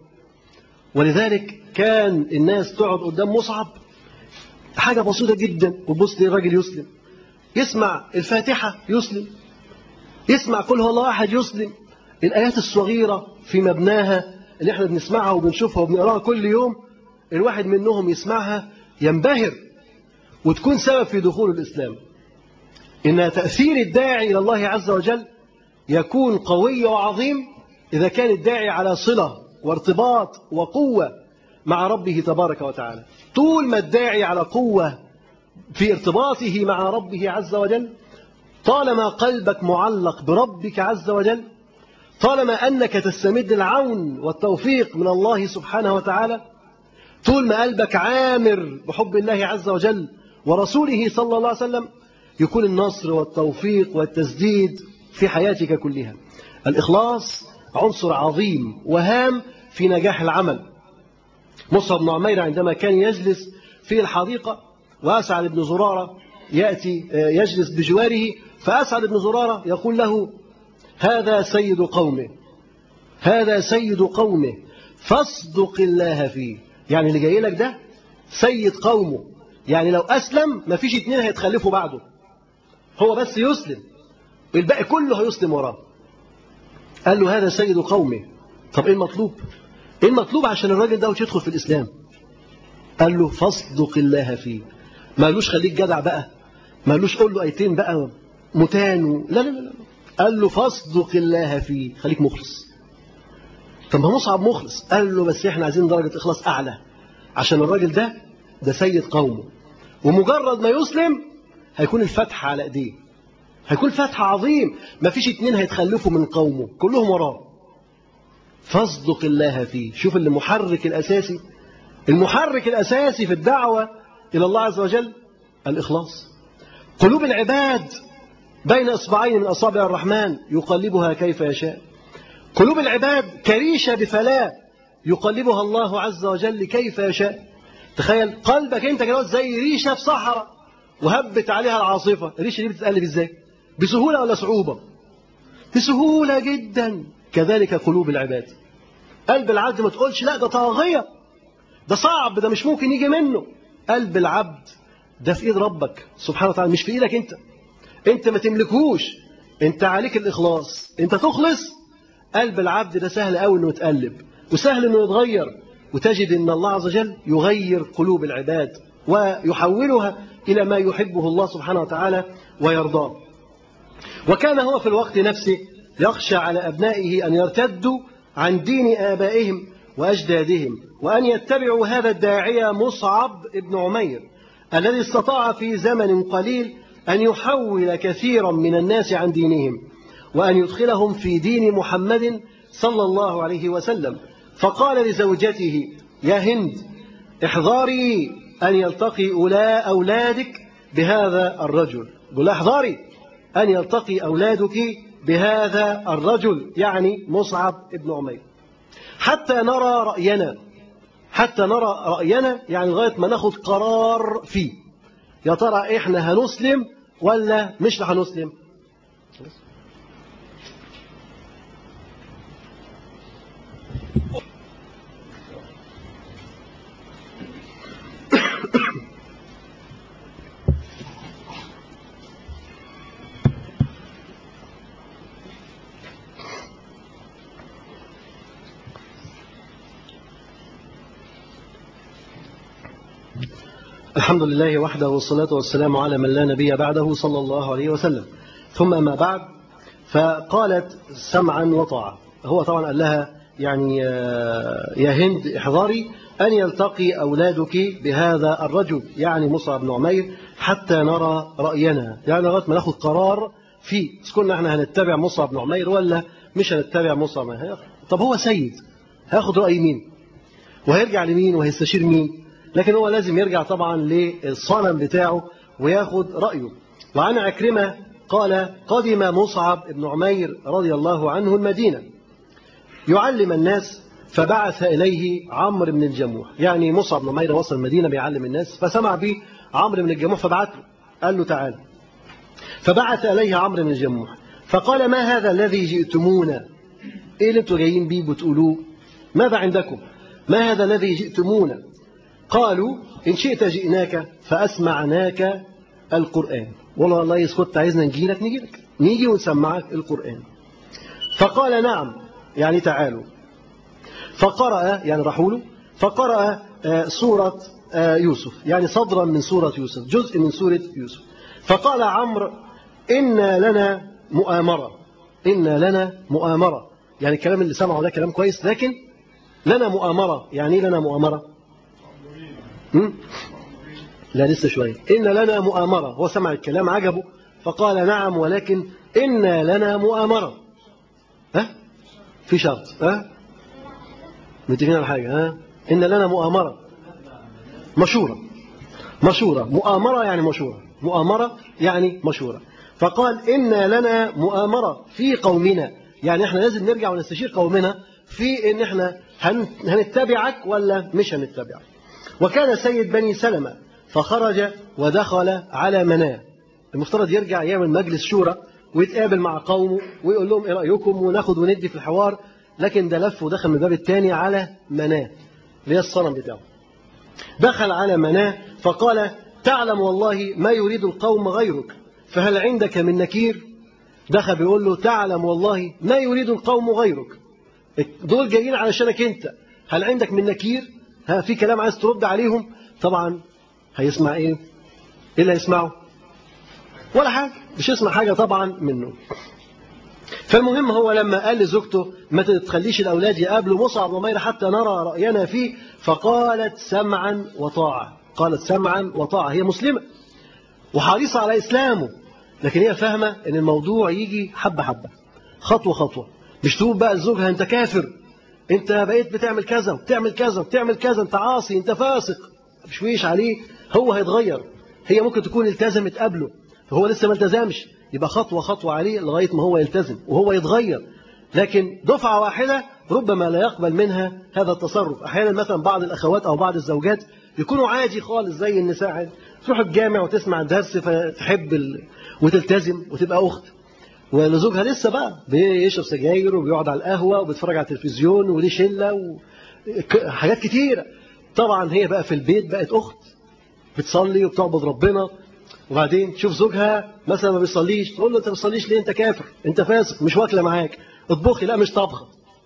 ولذلك كان الناس تقعد قدام مصعب حاجة بسيطة جدا وتبص للراجل يسلم يسمع الفاتحة يسلم يسمع كل هو الله أحد يسلم الآيات الصغيرة في مبناها اللي احنا بنسمعها وبنشوفها وبنقراها كل يوم الواحد منهم يسمعها ينبهر وتكون سبب في دخول الإسلام إن تأثير الداعي إلى الله عز وجل يكون قوي وعظيم إذا كان الداعي على صلة وارتباط وقوة مع ربه تبارك وتعالى طول ما الداعي على قوة في ارتباطه مع ربه عز وجل طالما قلبك معلق بربك عز وجل طالما أنك تستمد العون والتوفيق من الله سبحانه وتعالى طول ما قلبك عامر بحب الله عز وجل ورسوله صلى الله عليه وسلم يكون النصر والتوفيق والتسديد في حياتك كلها الإخلاص عنصر عظيم وهام في نجاح العمل مصعب بن عمير عندما كان يجلس في الحديقة وأسعد بن زرارة يأتي يجلس بجواره فأسعد بن زرارة يقول له هذا سيد قومه هذا سيد قومه فاصدق الله فيه يعني اللي جاي لك ده سيد قومه يعني لو أسلم ما فيش اتنين هيتخلفوا بعده هو بس يسلم الباقي كله هيسلم وراه قال له هذا سيد قومه طب ايه المطلوب ايه المطلوب عشان الراجل ده يدخل في الإسلام قال له فاصدق الله فيه ما قالوش خليك جدع بقى ما قالوش قول له ايتين بقى متان لا لا لا قال له فاصدق الله فيه خليك مخلص طب ما مصعب مخلص قال له بس احنا عايزين درجة إخلاص أعلى عشان الراجل ده ده سيد قومه ومجرد ما يسلم هيكون الفتح على ايديه هيكون فتح عظيم ما فيش اتنين هيتخلفوا من قومه كلهم وراه فاصدق الله فيه شوف اللي محرك الأساسي المحرك الأساسي في الدعوة إلى الله عز وجل الإخلاص قلوب العباد بين إصبعين من أصابع الرحمن يقلبها كيف يشاء قلوب العباد كريشة بفلاة يقلبها الله عز وجل كيف يشاء تخيل قلبك انت كده زي ريشة في صحراء وهبت عليها العاصفة الريشة دي بتتقلب ازاي بسهولة ولا صعوبة بسهولة جدا كذلك قلوب العباد قلب العبد ما تقولش لا ده طاغية ده صعب ده مش ممكن يجي منه قلب العبد ده في ايد ربك سبحانه وتعالى مش في ايدك انت انت ما تملكوش انت عليك الاخلاص انت تخلص قلب العبد ده سهل قوي انه يتقلب وسهل انه يتغير وتجد ان الله عز وجل يغير قلوب العباد ويحولها الى ما يحبه الله سبحانه وتعالى ويرضاه وكان هو في الوقت نفسه يخشى على ابنائه ان يرتدوا عن دين ابائهم واجدادهم وان يتبعوا هذا الداعيه مصعب ابن عمير الذي استطاع في زمن قليل أن يحول كثيرا من الناس عن دينهم وأن يدخلهم في دين محمد صلى الله عليه وسلم فقال لزوجته يا هند احذري أن يلتقي أولاء أولادك بهذا الرجل قل احذري أن يلتقي أولادك بهذا الرجل يعني مصعب ابن عمير حتى نرى رأينا حتى نرى رأينا يعني لغاية ما ناخد قرار فيه يا ترى احنا هنسلم ولا مش هنسلم الحمد لله وحده والصلاة والسلام على من لا نبي بعده صلى الله عليه وسلم ثم ما بعد فقالت سمعا وطاعة هو طبعا قال لها يعني يا هند احذري أن يلتقي أولادك بهذا الرجل يعني مصعب بن عمير حتى نرى رأينا يعني لغاية ما ناخد قرار فيه كنا احنا هنتبع مصعب بن عمير ولا مش هنتبع مصعب بن عمير طب هو سيد هياخد رأي مين وهيرجع لمين وهيستشير مين لكن هو لازم يرجع طبعا للصنم بتاعه وياخد رأيه وعن عكرمة قال قدم مصعب بن عمير رضي الله عنه المدينة يعلم الناس فبعث إليه عمرو بن الجموح يعني مصعب بن عمير وصل المدينة بيعلم الناس فسمع به عمرو بن الجموح فبعث له قال له تعالى فبعث إليه عمرو بن الجموح فقال ما هذا الذي جئتمونا ايه اللي انتوا جايين بيه بتقولوه ماذا عندكم ما هذا الذي جئتمونا قالوا إن شئت جئناك فأسمعناك القرآن والله والله يسكت عايزنا نجي لك نجي لك نيجي ونسمعك القرآن فقال نعم يعني تعالوا فقرأ يعني راحوا له فقرأ سورة يوسف يعني صدرا من سورة يوسف جزء من سورة يوسف فقال عمرو إن لنا مؤامرة إن لنا مؤامرة يعني الكلام اللي سمعه ده كلام كويس لكن لنا مؤامرة يعني ايه لنا مؤامرة هم؟ لا لسه شوية إن لنا مؤامرة هو سمع الكلام عجبه فقال نعم ولكن إن لنا مؤامرة ها في شرط ها متفقين على حاجة ها إن لنا مؤامرة مشورة مشورة مؤامرة يعني مشورة مؤامرة يعني مشورة فقال إن لنا مؤامرة في قومنا يعني احنا لازم نرجع ونستشير قومنا في ان احنا هنتبعك ولا مش هنتبعك وكان سيد بني سلمة فخرج ودخل على مناه المفترض يرجع يعمل مجلس شورى ويتقابل مع قومه ويقول لهم ايه رايكم وناخد وندي في الحوار لكن ده لف ودخل من الباب الثاني على مناه اللي هي الصنم بتاعه دخل على مناه فقال تعلم والله ما يريد القوم غيرك فهل عندك من نكير دخل بيقول له تعلم والله ما يريد القوم غيرك دول جايين علشانك انت هل عندك من نكير ها في كلام عايز ترد عليهم طبعا هيسمع ايه ايه اللي هيسمعه ولا حاجه مش يسمع حاجه طبعا منه فالمهم هو لما قال لزوجته ما تخليش الاولاد يقابلوا مصعب ومير حتى نرى راينا فيه فقالت سمعا وطاعه قالت سمعا وطاعه هي مسلمه وحريصه على اسلامه لكن هي فاهمه ان الموضوع يجي حبه حبه خطوه خطوه مش تقول بقى لزوجها انت كافر انت بقيت بتعمل كذا وبتعمل كذا وبتعمل كذا انت عاصي انت فاسق مشويش عليه هو هيتغير هي ممكن تكون التزمت قبله هو لسه ما التزمش يبقى خطوة خطوة عليه لغاية ما هو يلتزم وهو يتغير لكن دفعة واحدة ربما لا يقبل منها هذا التصرف أحيانا مثلا بعض الأخوات أو بعض الزوجات يكونوا عادي خالص زي النساء عادي تروح الجامع وتسمع الدرس فتحب ال... وتلتزم وتبقى أخت ولزوجها لسه بقى بيشرب سجاير وبيقعد على القهوة وبيتفرج على التلفزيون وليه شلة و... حاجات كتيرة طبعا هي بقى في البيت بقت أخت بتصلي وبتعبد ربنا وبعدين تشوف زوجها مثلا ما بيصليش تقول له انت ما بتصليش ليه انت كافر انت فاسق مش واكله معاك اطبخي لا مش طبخه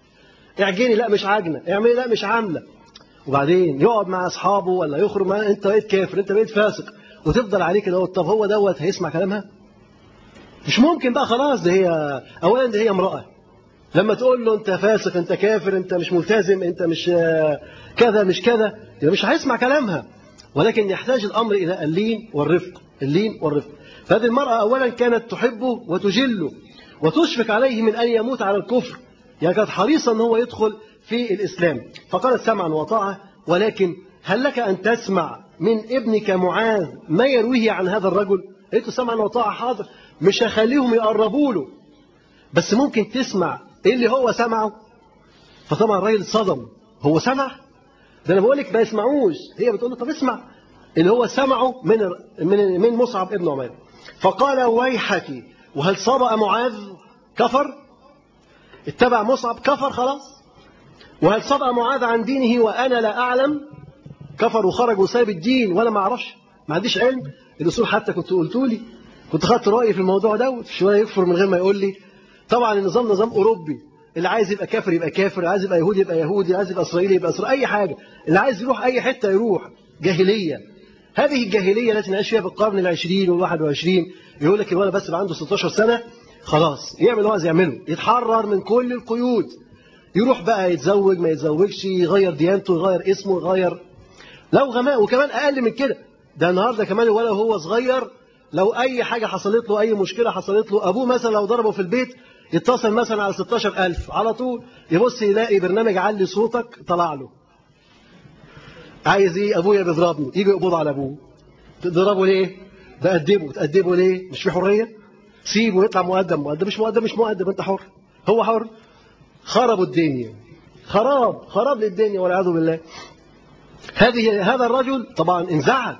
اعجني لا مش عجنه اعملي لا مش عامله وبعدين يقعد مع اصحابه ولا يخرج معاه انت بقيت كافر انت بقيت فاسق وتفضل عليه كده طب هو دوت هيسمع كلامها مش ممكن بقى خلاص ده هي اولا ده هي امراه لما تقول له انت فاسق انت كافر انت مش ملتزم انت مش كذا مش كذا يبقى مش هيسمع كلامها ولكن يحتاج الامر الى اللين والرفق اللين والرفق فهذه المراه اولا كانت تحبه وتجله وتشفق عليه من ان يموت على الكفر يعني كانت حريصه ان هو يدخل في الاسلام فقالت سمعا وطاعه ولكن هل لك ان تسمع من ابنك معاذ ما يرويه عن هذا الرجل قلت سمعا وطاعه حاضر مش هخليهم يقربوا له بس ممكن تسمع ايه اللي هو سمعه فطبعا الراجل صدم هو سمع ده انا بقول لك ما يسمعوش هي بتقول له طب اسمع اللي هو سمعه من من من مصعب ابن عمير فقال ويحك وهل صبأ معاذ كفر اتبع مصعب كفر خلاص وهل صبأ معاذ عن دينه وانا لا اعلم كفر وخرج وساب الدين وانا ما اعرفش ما عنديش علم الاصول حتى كنت قلت لي كنت خدت رايي في الموضوع ده شويه يكفر من غير ما يقول لي طبعا النظام نظام اوروبي اللي عايز يبقى كافر يبقى كافر اللي عايز يبقى يهودي يبقى يهودي اللي عايز يبقى اسرائيلي يبقى اسرائيلي اي حاجه اللي عايز يروح اي حته يروح جاهليه هذه الجاهليه التي نعيش فيها في القرن العشرين والواحد وعشرين يقول لك الولد بس عنده 16 سنه خلاص يعمل اللي هو عايز يعمله يتحرر من كل القيود يروح بقى يتزوج ما يتزوجش يغير ديانته يغير اسمه يغير لو غماء وكمان اقل من كده ده النهارده كمان الولد وهو صغير لو اي حاجه حصلت له اي مشكله حصلت له ابوه مثلا لو ضربه في البيت يتصل مثلا على 16000 على طول يبص يلاقي برنامج علي صوتك طلع له عايز ايه ابويا بيضربني يجي يقبض على ابوه تضربه ليه تأدبه تأدبه ليه مش في حريه سيبه يطلع مؤدب مؤدب مش مؤدب مش مؤدب انت حر هو حر خربوا الدنيا خراب خراب للدنيا والعياذ بالله هذه هذا الرجل طبعا انزعج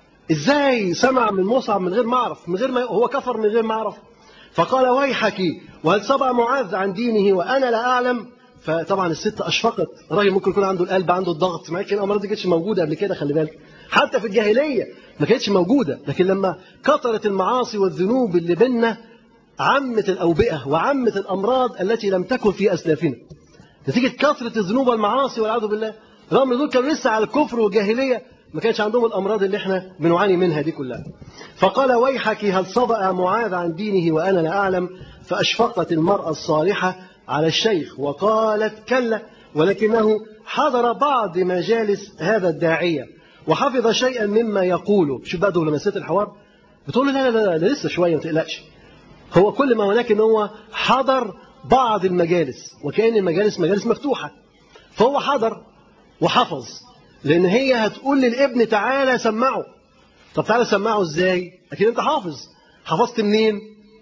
ازاي سمع من مصعب من غير ما اعرف من غير ما هو كفر من غير ما اعرف فقال ويحك وهل صبع معاذ عن دينه وانا لا اعلم فطبعا الست اشفقت الراجل ممكن يكون عنده القلب عنده الضغط ما كان الامراض دي كانتش موجوده قبل كده خلي بالك حتى في الجاهليه ما كانتش موجوده لكن لما كثرت المعاصي والذنوب اللي بينا عمت الاوبئه وعمت الامراض التي لم تكن في اسلافنا نتيجه كثره الذنوب والمعاصي والعياذ بالله رغم دول كانوا لسه على الكفر والجاهليه ما كانش عندهم الامراض اللي احنا بنعاني منها دي كلها فقال ويحك هل صدأ معاذ عن دينه وانا لا اعلم فاشفقت المراه الصالحه على الشيخ وقالت كلا ولكنه حضر بعض مجالس هذا الداعيه وحفظ شيئا مما يقوله شوف بقى دبلوماسيه الحوار بتقول له لا لا لا, لا لسه شويه ما تقلقش هو كل ما هناك ان هو حضر بعض المجالس وكأن المجالس مجالس مفتوحه فهو حضر وحفظ لان هي هتقول للابن تعالى سمعه طب تعالى سمعه ازاي اكيد انت حافظ حفظت منين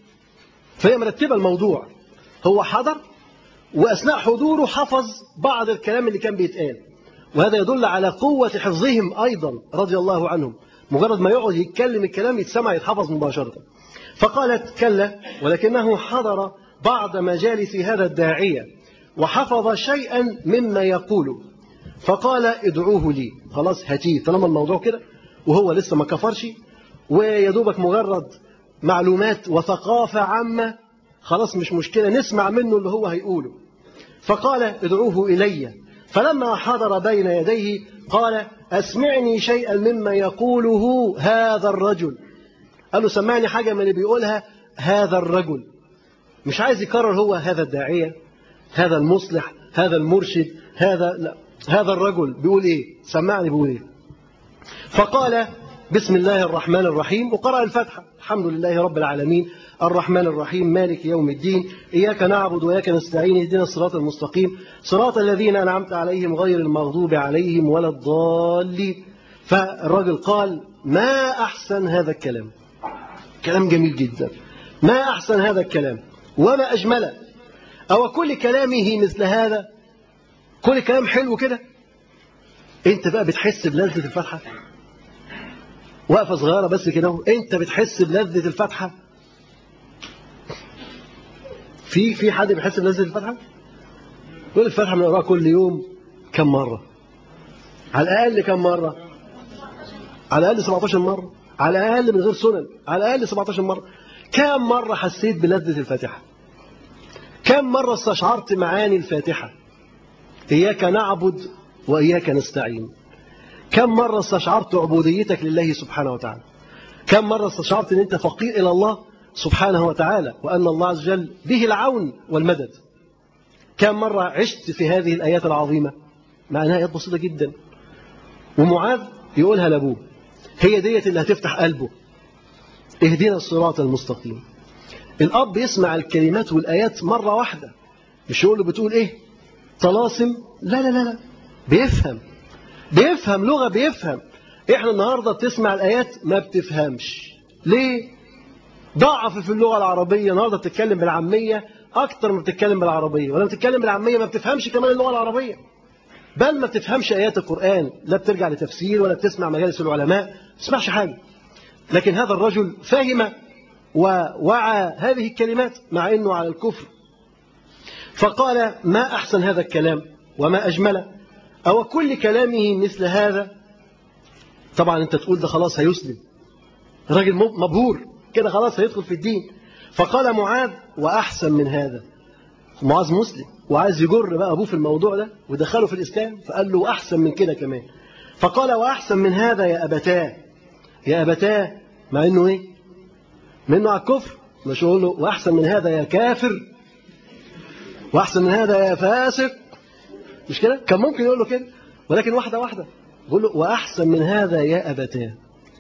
فهي مرتبه الموضوع هو حضر واثناء حضوره حفظ بعض الكلام اللي كان بيتقال وهذا يدل على قوه حفظهم ايضا رضي الله عنهم مجرد ما يقعد يتكلم الكلام يتسمع يتحفظ مباشره فقالت كلا ولكنه حضر بعض مجالس هذا الداعيه وحفظ شيئا مما يقوله فقال ادعوه لي خلاص هاتيه طالما الموضوع كده وهو لسه ما كفرش ويدوبك مجرد معلومات وثقافة عامة خلاص مش مشكلة نسمع منه اللي هو هيقوله فقال ادعوه إلي فلما حضر بين يديه قال أسمعني شيئا مما يقوله هذا الرجل قال له سمعني حاجة من اللي بيقولها هذا الرجل مش عايز يكرر هو هذا الداعية هذا المصلح هذا المرشد هذا لا هذا الرجل بيقول ايه سمعني بيقول ايه فقال بسم الله الرحمن الرحيم وقرأ الفاتحة الحمد لله رب العالمين الرحمن الرحيم مالك يوم الدين إياك نعبد وإياك نستعين اهدنا الصراط المستقيم صراط الذين أنعمت عليهم غير المغضوب عليهم ولا الضالين فالرجل قال ما أحسن هذا الكلام كلام جميل جدا ما أحسن هذا الكلام وما أجمله أو كل كلامه مثل هذا كل كلام حلو كده انت بقى بتحس بلذة الفتحة وقفة صغيرة بس كده اهو. انت بتحس بلذة الفتحة في في حد بيحس بلذة الفتحة يقول الفتحة بنقراها كل يوم كم مرة على الأقل كم مرة على الأقل 17 مرة على الأقل من غير سنن على الأقل 17 مرة كم مرة حسيت بلذة الفاتحة كم مرة استشعرت معاني الفاتحة إياك نعبد وإياك نستعين كم مرة استشعرت عبوديتك لله سبحانه وتعالى كم مرة استشعرت أن أنت فقير إلى الله سبحانه وتعالى وأن الله عز وجل به العون والمدد كم مرة عشت في هذه الآيات العظيمة مع أنها آيات بسيطة جدا ومعاذ يقولها لأبوه هي ديت اللي هتفتح قلبه اهدنا الصراط المستقيم الأب يسمع الكلمات والآيات مرة واحدة مش يقول له بتقول إيه طلاسم لا لا لا لا بيفهم بيفهم لغة بيفهم إحنا النهاردة بتسمع الآيات ما بتفهمش ليه ضعف في اللغة العربية النهاردة بتتكلم بالعامية أكتر ما بتتكلم بالعربية ولما بتتكلم بالعامية ما بتفهمش كمان اللغة العربية بل ما بتفهمش آيات القرآن لا بترجع لتفسير ولا بتسمع مجالس العلماء ما تسمعش حاجة لكن هذا الرجل فهم ووعى هذه الكلمات مع أنه على الكفر فقال ما أحسن هذا الكلام وما أجمله أو كل كلامه مثل هذا طبعا أنت تقول ده خلاص هيسلم راجل مبهور كده خلاص هيدخل في الدين فقال معاذ وأحسن من هذا معاذ مسلم وعايز يجر بقى أبوه في الموضوع ده ودخله في الإسلام فقال له أحسن من كده كمان فقال وأحسن من هذا يا أبتاه يا أبتاه مع إنه إيه منه على الكفر مش يقول له وأحسن من هذا يا كافر وأحسن من هذا يا فاسق مش كده كان ممكن يقول له كده ولكن واحدة واحدة يقول له وأحسن من هذا يا أبتاه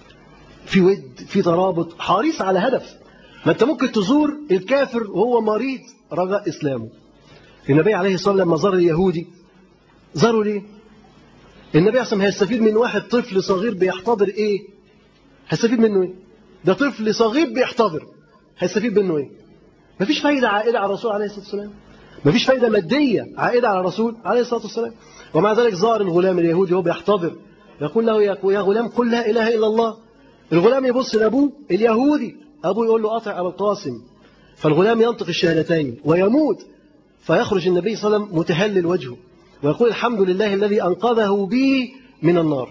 في ود في ترابط حريص على هدف ما أنت ممكن تزور الكافر وهو مريض رجاء إسلامه النبي عليه الصلاة والسلام لما زار اليهودي زاروا ليه النبي عليه الصلاة هيستفيد من واحد طفل صغير بيحتضر إيه هيستفيد منه إيه ده طفل صغير بيحتضر هيستفيد منه إيه مفيش فايدة عائدة على الرسول عليه الصلاة والسلام مفيش فايدة مادية عائدة على الرسول عليه الصلاة والسلام ومع ذلك زار الغلام اليهودي وهو بيحتضر يقول له يا غلام قل لا إله إلا الله الغلام يبص لأبوه اليهودي أبوه يقول له أطع أبا القاسم فالغلام ينطق الشهادتين ويموت فيخرج النبي صلى الله عليه وسلم متهلل وجهه ويقول الحمد لله الذي أنقذه بي من النار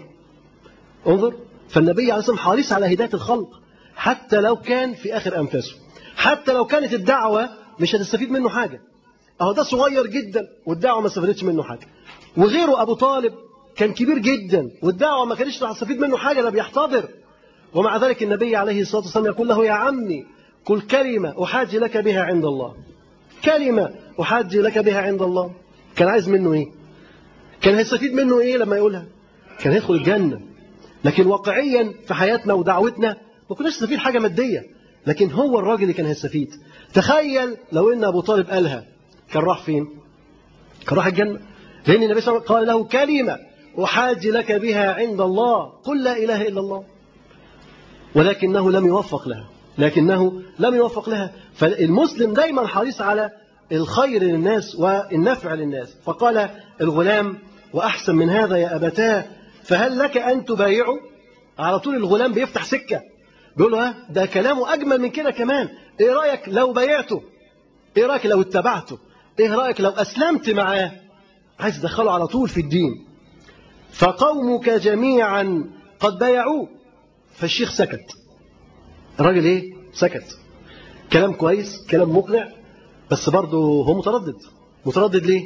انظر فالنبي عليه الصلاة والسلام حريص على هداية الخلق حتى لو كان في آخر أنفاسه حتى لو كانت الدعوة مش هتستفيد منه حاجة أهو ده صغير جدا والدعوة ما استفادتش منه حاجة وغيره أبو طالب كان كبير جدا والدعوة ما كانتش هتستفيد منه حاجة ده بيحتضر ومع ذلك النبي عليه الصلاة والسلام يقول له يا عمي كل كلمة أحاج لك بها عند الله كلمة أحاج لك بها عند الله كان عايز منه إيه كان هيستفيد منه إيه لما يقولها كان هيدخل الجنة لكن واقعيا في حياتنا ودعوتنا ما كناش نستفيد حاجة مادية لكن هو الراجل اللي كان هيستفيد تخيل لو إن أبو طالب قالها كان راح فين كان راح الجنة لأن النبي صلى الله عليه وسلم قال له كلمة أحاج لك بها عند الله قل لا إله إلا الله ولكنه لم يوفق لها لكنه لم يوفق لها فالمسلم دايما حريص على الخير للناس والنفع للناس فقال الغلام وأحسن من هذا يا أبتاه فهل لك أن تبايعه على طول الغلام بيفتح سكة بيقول له ده كلامه أجمل من كده كمان إيه رأيك لو بايعته إيه رأيك لو اتبعته إيه رأيك لو أسلمت معاه عايز تدخله على طول في الدين فقومك جميعا قد بايعوه فالشيخ سكت الراجل ايه سكت كلام كويس كلام مقنع بس برضه هو متردد متردد ليه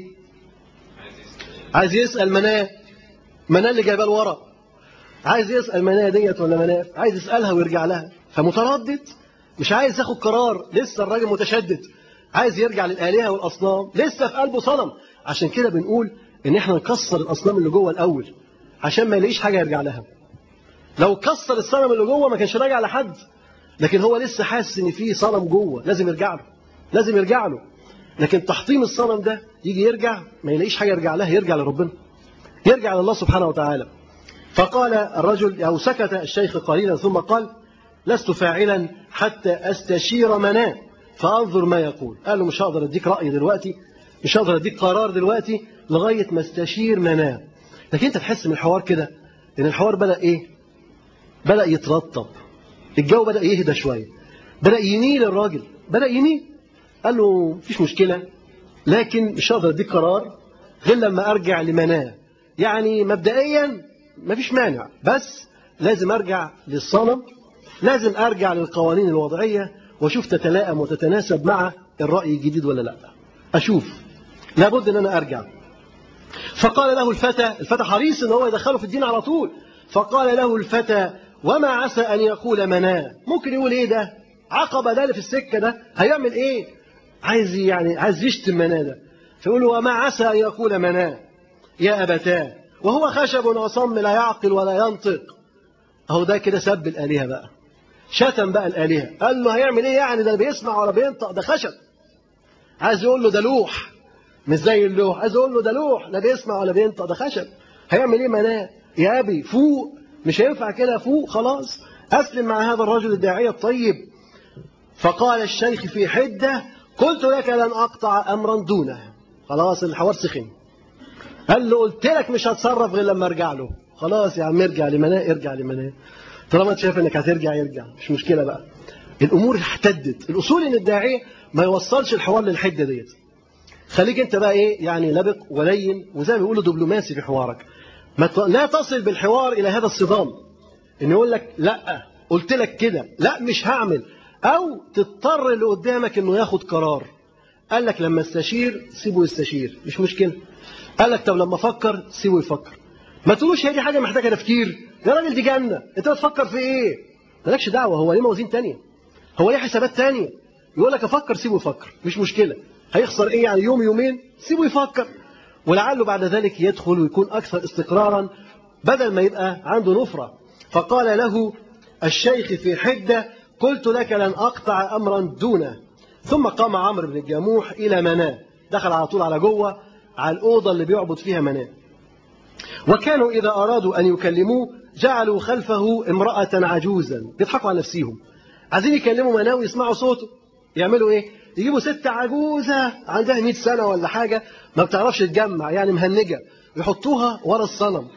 عايز يسأل مناه مناه اللي جايباه لورا عايز يسأل مناه ديت ولا مناه عايز يسألها ويرجع لها فمتردد مش عايز ياخد قرار لسه الراجل متشدد عايز يرجع للآلهة والأصنام لسه في قلبه صنم عشان كده بنقول ان احنا نكسر الأصنام اللي جوه الأول عشان ما يلاقيش حاجة يرجع لها لو كسر الصنم اللي جوه ما كانش راجع لحد لكن هو لسه حاسس ان في صنم جوه لازم يرجع له لازم يرجع له لكن تحطيم الصنم ده يجي يرجع ما يلاقيش حاجه يرجع لها يرجع لربنا يرجع لله سبحانه وتعالى فقال الرجل او سكت الشيخ قليلا ثم قال لست فاعلا حتى استشير مناه فانظر ما يقول قال له مش هقدر اديك راي دلوقتي مش هقدر اديك قرار دلوقتي لغايه ما استشير مناه لكن انت تحس من الحوار كده ان الحوار بدا ايه بدا يترطب الجو بدا يهدى شويه بدا يميل الراجل بدا يميل قال له مفيش مشكله لكن مش هقدر اديك قرار غير لما ارجع لمناه يعني مبدئيا مفيش مانع بس لازم ارجع للصنم لازم ارجع للقوانين الوضعيه واشوف تتلائم وتتناسب مع الراي الجديد ولا لا اشوف لابد ان انا ارجع فقال له الفتى الفتى حريص ان هو يدخله في الدين على طول فقال له الفتى وما عسى ان يقول مناه ممكن يقول ايه ده عقبه ده اللي في السكه ده هيعمل ايه عايز يعني عايز يشتم مناه ده فيقول له وما عسى ان يقول مناه يا ابتاه وهو خشب وصم لا يعقل ولا ينطق اهو ده كده سب الالهه بقى شتم بقى الالهه قال له هيعمل ايه يعني ده بيسمع ولا بينطق ده خشب عايز يقول له ده لوح مش زي اللوح عايز اقول له ده لوح لا بيسمع ولا بينطق ده خشب هيعمل ايه مناه يا ابي فوق مش هينفع كده فوق خلاص اسلم مع هذا الرجل الداعيه الطيب فقال الشيخ في حده قلت لك لن اقطع امرا دونه خلاص الحوار سخن قال له قلت لك مش هتصرف غير لما ارجع له خلاص يا عم ارجع لمناه ارجع لمناه طالما انت شايف انك هترجع يرجع مش مشكله بقى الامور احتدت الاصول ان الداعيه ما يوصلش الحوار للحده ديت خليك انت بقى ايه يعني لبق ولين وزي ما بيقولوا دبلوماسي في حوارك ما ت... لا تصل بالحوار الى هذا الصدام ان يقول لك لا قلت لك كده لا مش هعمل او تضطر اللي قدامك انه ياخد قرار قال لك لما استشير سيبه يستشير مش مشكله قال لك طب لما افكر سيبه يفكر ما تقولوش هي دي حاجه محتاجه تفكير يا راجل دي جنه انت بتفكر في ايه مالكش دعوه هو ليه موازين تانية هو ليه حسابات تانية يقول لك افكر سيبه يفكر مش مشكله هيخسر ايه يعني يوم يومين سيبه يفكر ولعله بعد ذلك يدخل ويكون اكثر استقرارا بدل ما يبقى عنده نفره فقال له الشيخ في حده قلت لك لن اقطع امرا دونه ثم قام عمرو بن الجموح الى مناه دخل على طول على جوه على الاوضه اللي بيعبد فيها مناه وكانوا اذا ارادوا ان يكلموه جعلوا خلفه امراه عجوزا بيضحكوا على نفسهم عايزين يكلموا مناه ويسمعوا صوته يعملوا ايه يجيبوا ست عجوزة عندها 100 سنة ولا حاجة ما بتعرفش تجمع يعني مهنجة يحطوها ورا الصنم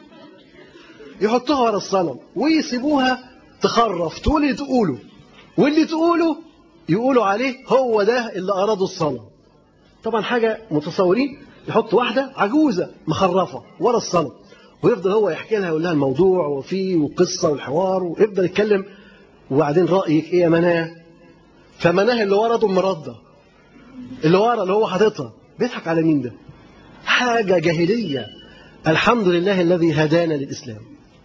يحطوها ورا الصنم ويسيبوها تخرف تقول اللي تقوله واللي تقوله يقولوا عليه هو ده اللي أراده الصنم طبعا حاجة متصورين يحط واحدة عجوزة مخرفة ورا الصنم ويفضل هو يحكي لها يقول لها الموضوع وفيه وقصة والحوار ويفضل يتكلم وبعدين رأيك إيه يا مناه فمناه اللي ورا مرضى اللي ورا اللي هو حاططها بيضحك على مين ده حاجة جاهلية الحمد لله الذي هدانا للإسلام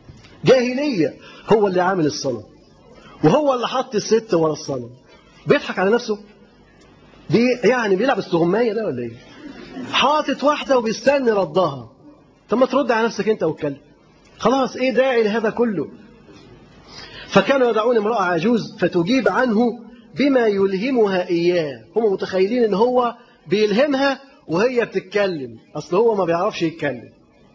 جاهلية هو اللي عامل الصلاة وهو اللي حط الست ورا الصلاة بيضحك على نفسه دي يعني بيلعب استغماية ده ولا ايه حاطط واحدة وبيستني ردها طب ما ترد على نفسك انت واتكلم خلاص ايه داعي لهذا كله فكانوا يدعون امرأة عجوز فتجيب عنه بما يلهمها إياه هم متخيلين ان هو بيلهمها وهي بتتكلم أصل هو ما بيعرفش يتكلم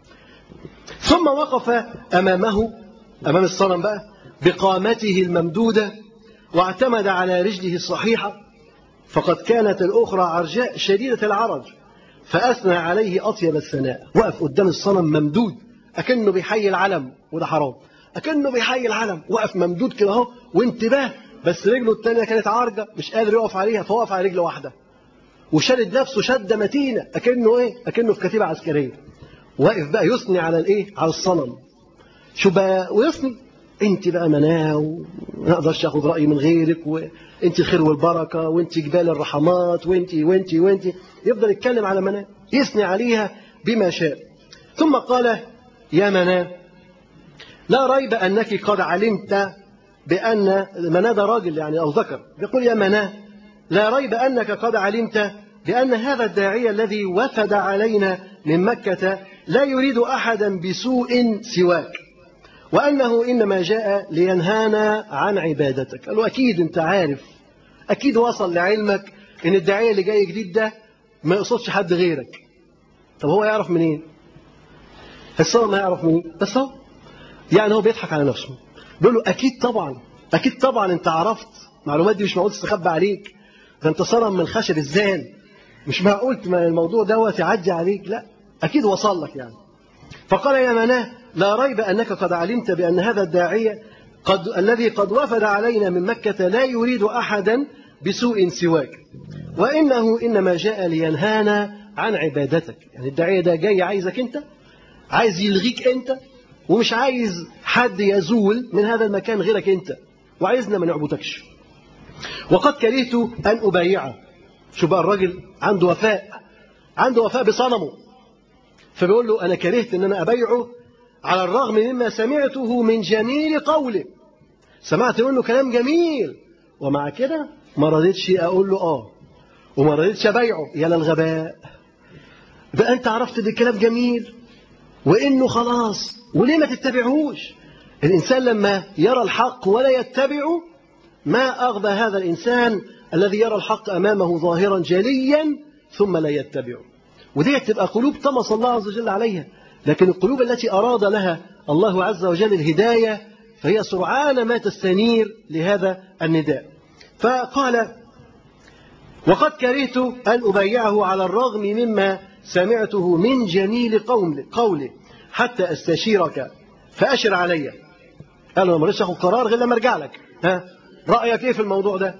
ثم وقف أمامه أمام الصنم بقى بقامته الممدودة واعتمد على رجله الصحيحة فقد كانت الأخرى عرجاء شديدة العرج فأثنى عليه أطيب الثناء وقف قدام الصنم ممدود أكنه بيحيي العلم وده حرام أكنه بيحيي العلم وقف ممدود كده اهو وانتباه بس رجله الثانية كانت عارجة مش قادر يقف عليها فوقف على رجل واحدة وشدد نفسه شدة متينة أكنه إيه؟ أكنه في كتيبة عسكرية واقف بقى يثني على الإيه؟ على الصنم شو بقى ويثني أنت بقى مناه وما أقدرش آخد رأي من غيرك وأنت الخير والبركة وأنت جبال الرحمات وأنت وأنت وأنت يفضل يتكلم على مناه يثني عليها بما شاء ثم قال يا مناه لا ريب أنك قد علمت بأن مناه ده راجل يعني أو ذكر يقول يا مناه لا ريب أنك قد علمت بأن هذا الداعية الذي وفد علينا من مكة لا يريد أحدا بسوء سواك وأنه إنما جاء لينهانا عن عبادتك قالوا أكيد أنت عارف أكيد وصل لعلمك إن الداعية اللي جاي جديد ده ما يقصدش حد غيرك طب هو يعرف منين؟ الصنم ما يعرف منين؟ بس هو يعني هو بيضحك على نفسه بيقول له أكيد طبعا أكيد طبعا أنت عرفت معلومات دي مش معقول تستخبى عليك ده انت صنم من خشب الزان مش معقول ما الموضوع دوت يعدي عليك لا اكيد وصل لك يعني فقال يا مناه لا ريب انك قد علمت بان هذا الداعيه قد الذي قد وفد علينا من مكه لا يريد احدا بسوء سواك وانه انما جاء لينهانا عن عبادتك يعني الداعيه ده جاي عايزك انت عايز يلغيك انت ومش عايز حد يزول من هذا المكان غيرك انت وعايزنا ما نعبدكش وقد كرهت ان ابايعه شو بقى الراجل عنده وفاء عنده وفاء بصنمه فبيقول له انا كرهت ان انا ابايعه على الرغم مما سمعته من جميل قوله سمعت منه كلام جميل ومع كده ما رضيتش اقول له اه وما رضيتش ابايعه يا للغباء بقى انت عرفت ان الكلام جميل وانه خلاص وليه ما تتبعهوش الانسان لما يرى الحق ولا يتبعه ما اغبى هذا الانسان الذي يرى الحق امامه ظاهرا جليا ثم لا يتبعه ودي تبقى قلوب طمس الله عز وجل عليها لكن القلوب التي اراد لها الله عز وجل الهدايه فهي سرعان ما تستنير لهذا النداء فقال وقد كرهت أن أبايعه على الرغم مما سمعته من جميل قول قوله حتى أستشيرك فأشر علي قال له ما رضيتش أخذ قرار غير لما أرجع لك ها رأيك إيه في الموضوع ده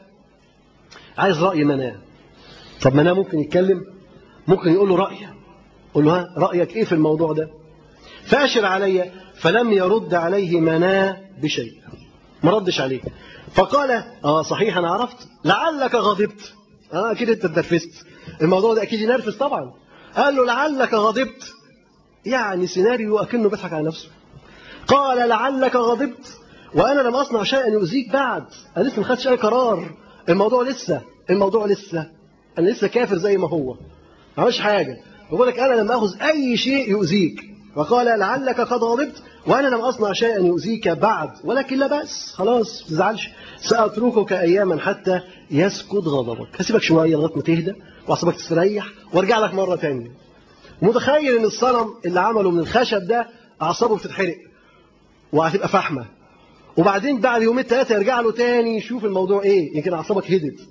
عايز رأي مناه طب مناه ممكن يتكلم ممكن يقول له رأيه قول له ها رأيك إيه في الموضوع ده فأشر علي فلم يرد عليه مناه بشيء ما ردش عليه فقال اه صحيح انا عرفت لعلك غضبت اه اكيد انت اتنرفزت الموضوع ده اكيد ينرفز طبعا قال له لعلك غضبت يعني سيناريو اكنه بيضحك على نفسه قال لعلك غضبت وانا لم اصنع شيئا يؤذيك بعد انا لسه ما خدتش اي قرار الموضوع لسه الموضوع لسه انا لسه كافر زي ما هو ما عملش حاجه بقول لك انا لم اخذ اي شيء يؤذيك فقال لعلك قد غضبت وانا لم اصنع شيئا يؤذيك بعد ولكن لا باس خلاص ما تزعلش ساتركك اياما حتى يسكت غضبك هسيبك شويه لغايه ما تهدى واعصابك تستريح وارجع لك مره ثانيه متخيل ان الصنم اللي عمله من الخشب ده اعصابه بتتحرق وهتبقى فحمه وبعدين بعد يومين ثلاثه يرجع له تاني يشوف الموضوع ايه يمكن اعصابك هدت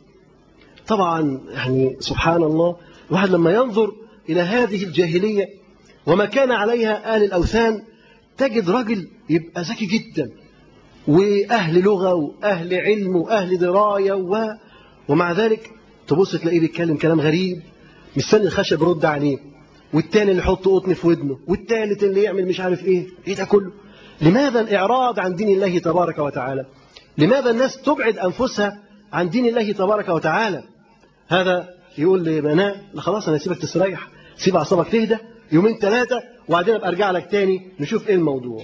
طبعا يعني سبحان الله الواحد لما ينظر الى هذه الجاهليه وما كان عليها اهل الاوثان تجد راجل يبقى ذكي جدا واهل لغه واهل علم واهل درايه و... ومع ذلك تبص تلاقيه بيتكلم كلام غريب مستني الخشب يرد عليه والتاني اللي يحط قطن في ودنه والتالت اللي يعمل مش عارف ايه ايه ده كله لماذا الاعراض عن دين الله تبارك وتعالى لماذا الناس تبعد انفسها عن دين الله تبارك وتعالى هذا يقول لبناء خلاص انا سيبك تستريح سيب اعصابك تهدى يومين ثلاثه وبعدين ابقى ارجع لك تاني نشوف ايه الموضوع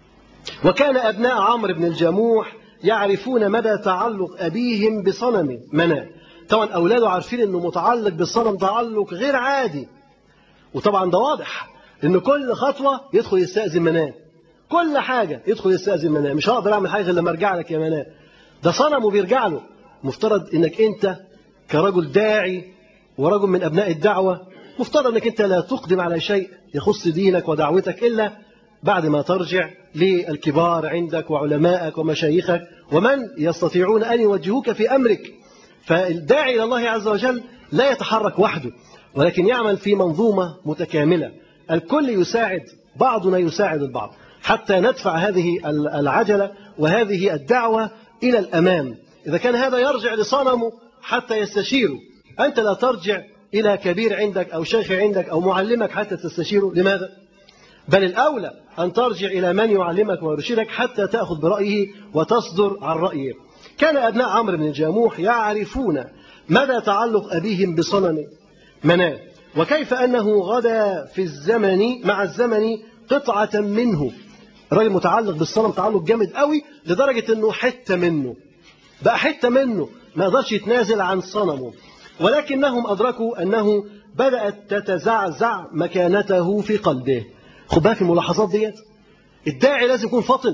وكان ابناء عمرو بن الجموح يعرفون مدى تعلق ابيهم بصنم مناه طبعا اولاده عارفين انه متعلق بالصنم تعلق غير عادي وطبعا ده واضح ان كل خطوه يدخل يستاذن مناه كل حاجه يدخل يستاذن مناه مش هقدر اعمل حاجه غير لما ارجع لك يا مناه ده صنم وبيرجع له مفترض انك انت كرجل داعي ورجل من ابناء الدعوه مفترض انك انت لا تقدم على شيء يخص دينك ودعوتك الا بعد ما ترجع للكبار عندك وعلمائك ومشايخك ومن يستطيعون ان يوجهوك في امرك فالداعي الى الله عز وجل لا يتحرك وحده ولكن يعمل في منظومه متكامله الكل يساعد بعضنا يساعد البعض حتى ندفع هذه العجله وهذه الدعوه الى الامام اذا كان هذا يرجع لصنمه حتى يستشيره انت لا ترجع إلى كبير عندك أو شيخ عندك أو معلمك حتى تستشيره لماذا؟ بل الأولى أن ترجع إلى من يعلمك ويرشدك حتى تأخذ برأيه وتصدر عن رأيه كان أبناء عمرو بن الجاموح يعرفون مدى تعلق أبيهم بصنم مناه وكيف أنه غدا في الزمن مع الزمن قطعة منه الراجل متعلق بالصنم تعلق جامد قوي لدرجة أنه حتة منه بقى حتة منه ما يقدرش يتنازل عن صنمه ولكنهم أدركوا أنه بدأت تتزعزع مكانته في قلبه خد بالك الملاحظات ديت الداعي لازم يكون فطن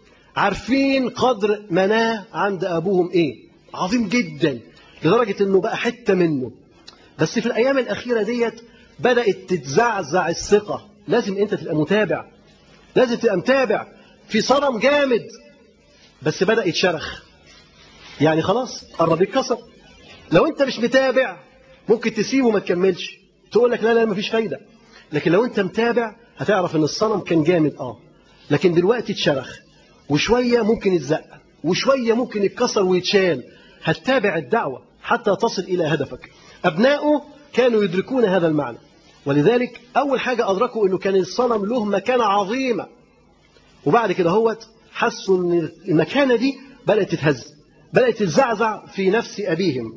عارفين قدر مناه عند أبوهم إيه عظيم جدا لدرجة أنه بقى حتة منه بس في الأيام الأخيرة ديت بدأت تتزعزع الثقة لازم أنت تبقى متابع لازم تبقى متابع في صنم جامد بس بدأ يتشرخ يعني خلاص قرب يتكسر لو انت مش متابع ممكن تسيبه وما تكملش تقول لك لا لا مفيش فايدة لكن لو انت متابع هتعرف ان الصنم كان جامد اه لكن دلوقتي اتشرخ وشوية ممكن يتزق وشوية ممكن يتكسر ويتشال هتتابع الدعوة حتى تصل إلى هدفك أبناؤه كانوا يدركون هذا المعنى ولذلك أول حاجة أدركوا أنه كان الصنم له مكانة عظيمة وبعد كده هو حسوا أن المكانة دي بدأت تتهز بدأت تتزعزع في نفس أبيهم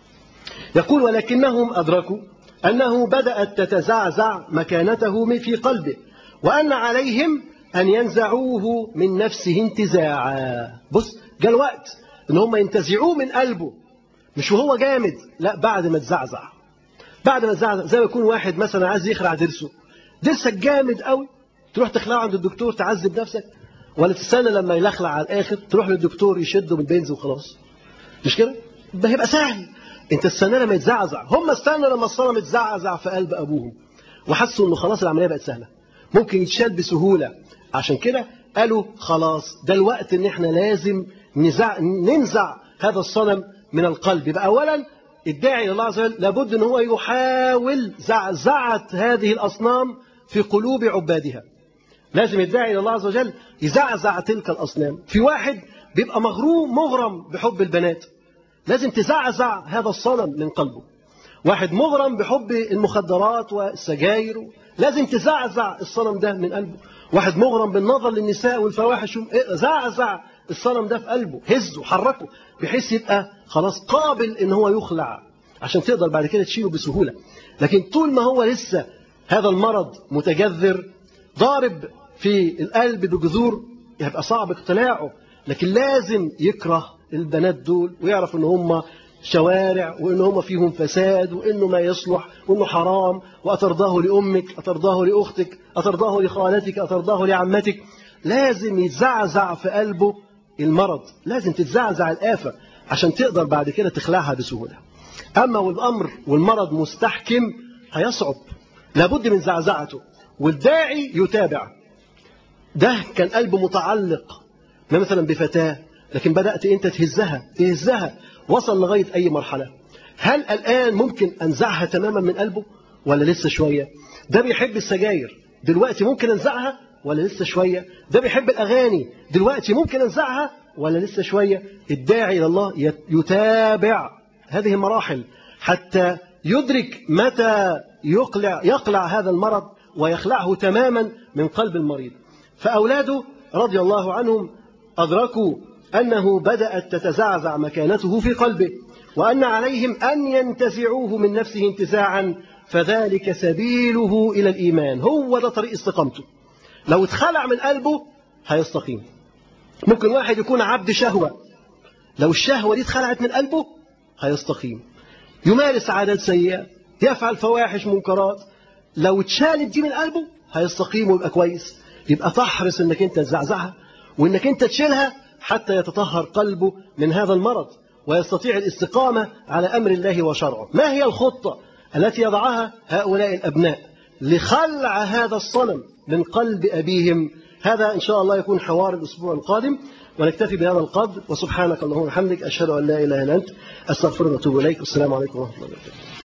يقول ولكنهم أدركوا أنه بدأت تتزعزع مكانته في قلبه وأن عليهم أن ينزعوه من نفسه انتزاعا بص جاء الوقت ان هم ينتزعوه من قلبه مش وهو جامد لا بعد ما تزعزع بعد ما تزعزع زي ما يكون واحد مثلا عايز يخلع ضرسه ضرسك جامد قوي تروح تخلعه عند الدكتور تعذب نفسك ولا تستنى لما يلخلع على الاخر تروح للدكتور يشده بالبنز وخلاص مش كده ده هيبقى سهل انت استنى لما يتزعزع هم استنوا لما الصنم اتزعزع في قلب ابوهم وحسوا انه خلاص العمليه بقت سهله ممكن يتشال بسهوله عشان كده قالوا خلاص ده الوقت ان احنا لازم نزع ننزع هذا الصنم من القلب يبقى اولا الداعي الى الله عز وجل لابد ان هو يحاول زعزعه هذه الاصنام في قلوب عبادها لازم الداعي الى الله عز وجل يزعزع تلك الاصنام في واحد بيبقى مغروم مغرم بحب البنات لازم تزعزع هذا الصنم من قلبه واحد مغرم بحب المخدرات والسجاير لازم تزعزع الصنم ده من قلبه واحد مغرم بالنظر للنساء والفواحش زعزع الصنم ده في قلبه هزه حركه بحيث يبقى خلاص قابل ان هو يخلع عشان تقدر بعد كده تشيله بسهولة لكن طول ما هو لسه هذا المرض متجذر ضارب في القلب بجذور يبقى صعب اقتلاعه لكن لازم يكره البنات دول ويعرف ان هم شوارع وان هم فيهم فساد وانه ما يصلح وانه حرام واترضاه لامك اترضاه لاختك اترضاه لخالتك اترضاه لعمتك لازم يتزعزع في قلبه المرض لازم تتزعزع الآفة عشان تقدر بعد كده تخلعها بسهولة أما والأمر والمرض مستحكم هيصعب لابد من زعزعته والداعي يتابع ده كان قلبه متعلق مثلا بفتاة لكن بدأت أنت تهزها تهزها وصل لغاية أي مرحلة هل الآن ممكن أنزعها تماما من قلبه ولا لسه شوية ده بيحب السجاير دلوقتي ممكن أنزعها ولا لسه شوية ده بيحب الأغاني دلوقتي ممكن أنزعها ولا لسه شوية الداعي إلى الله يتابع هذه المراحل حتى يدرك متى يقلع, يقلع هذا المرض ويخلعه تماما من قلب المريض فأولاده رضي الله عنهم أدركوا أنه بدأت تتزعزع مكانته في قلبه وأن عليهم أن ينتزعوه من نفسه انتزاعا فذلك سبيله إلى الإيمان هو ده طريق استقامته لو اتخلع من قلبه هيستقيم ممكن واحد يكون عبد شهوة لو الشهوة دي اتخلعت من قلبه هيستقيم يمارس عادات سيئة يفعل فواحش منكرات لو اتشالت دي من قلبه هيستقيم ويبقى كويس يبقى تحرص انك انت تزعزعها وانك انت تشيلها حتى يتطهر قلبه من هذا المرض ويستطيع الاستقامة على أمر الله وشرعه ما هي الخطة التي يضعها هؤلاء الأبناء لخلع هذا الصنم من قلب أبيهم هذا إن شاء الله يكون حوار الأسبوع القادم ونكتفي بهذا القدر وسبحانك اللهم وبحمدك أشهد أن لا إله إلا أنت أستغفرك وأتوب إليك والسلام عليكم ورحمة الله وبركاته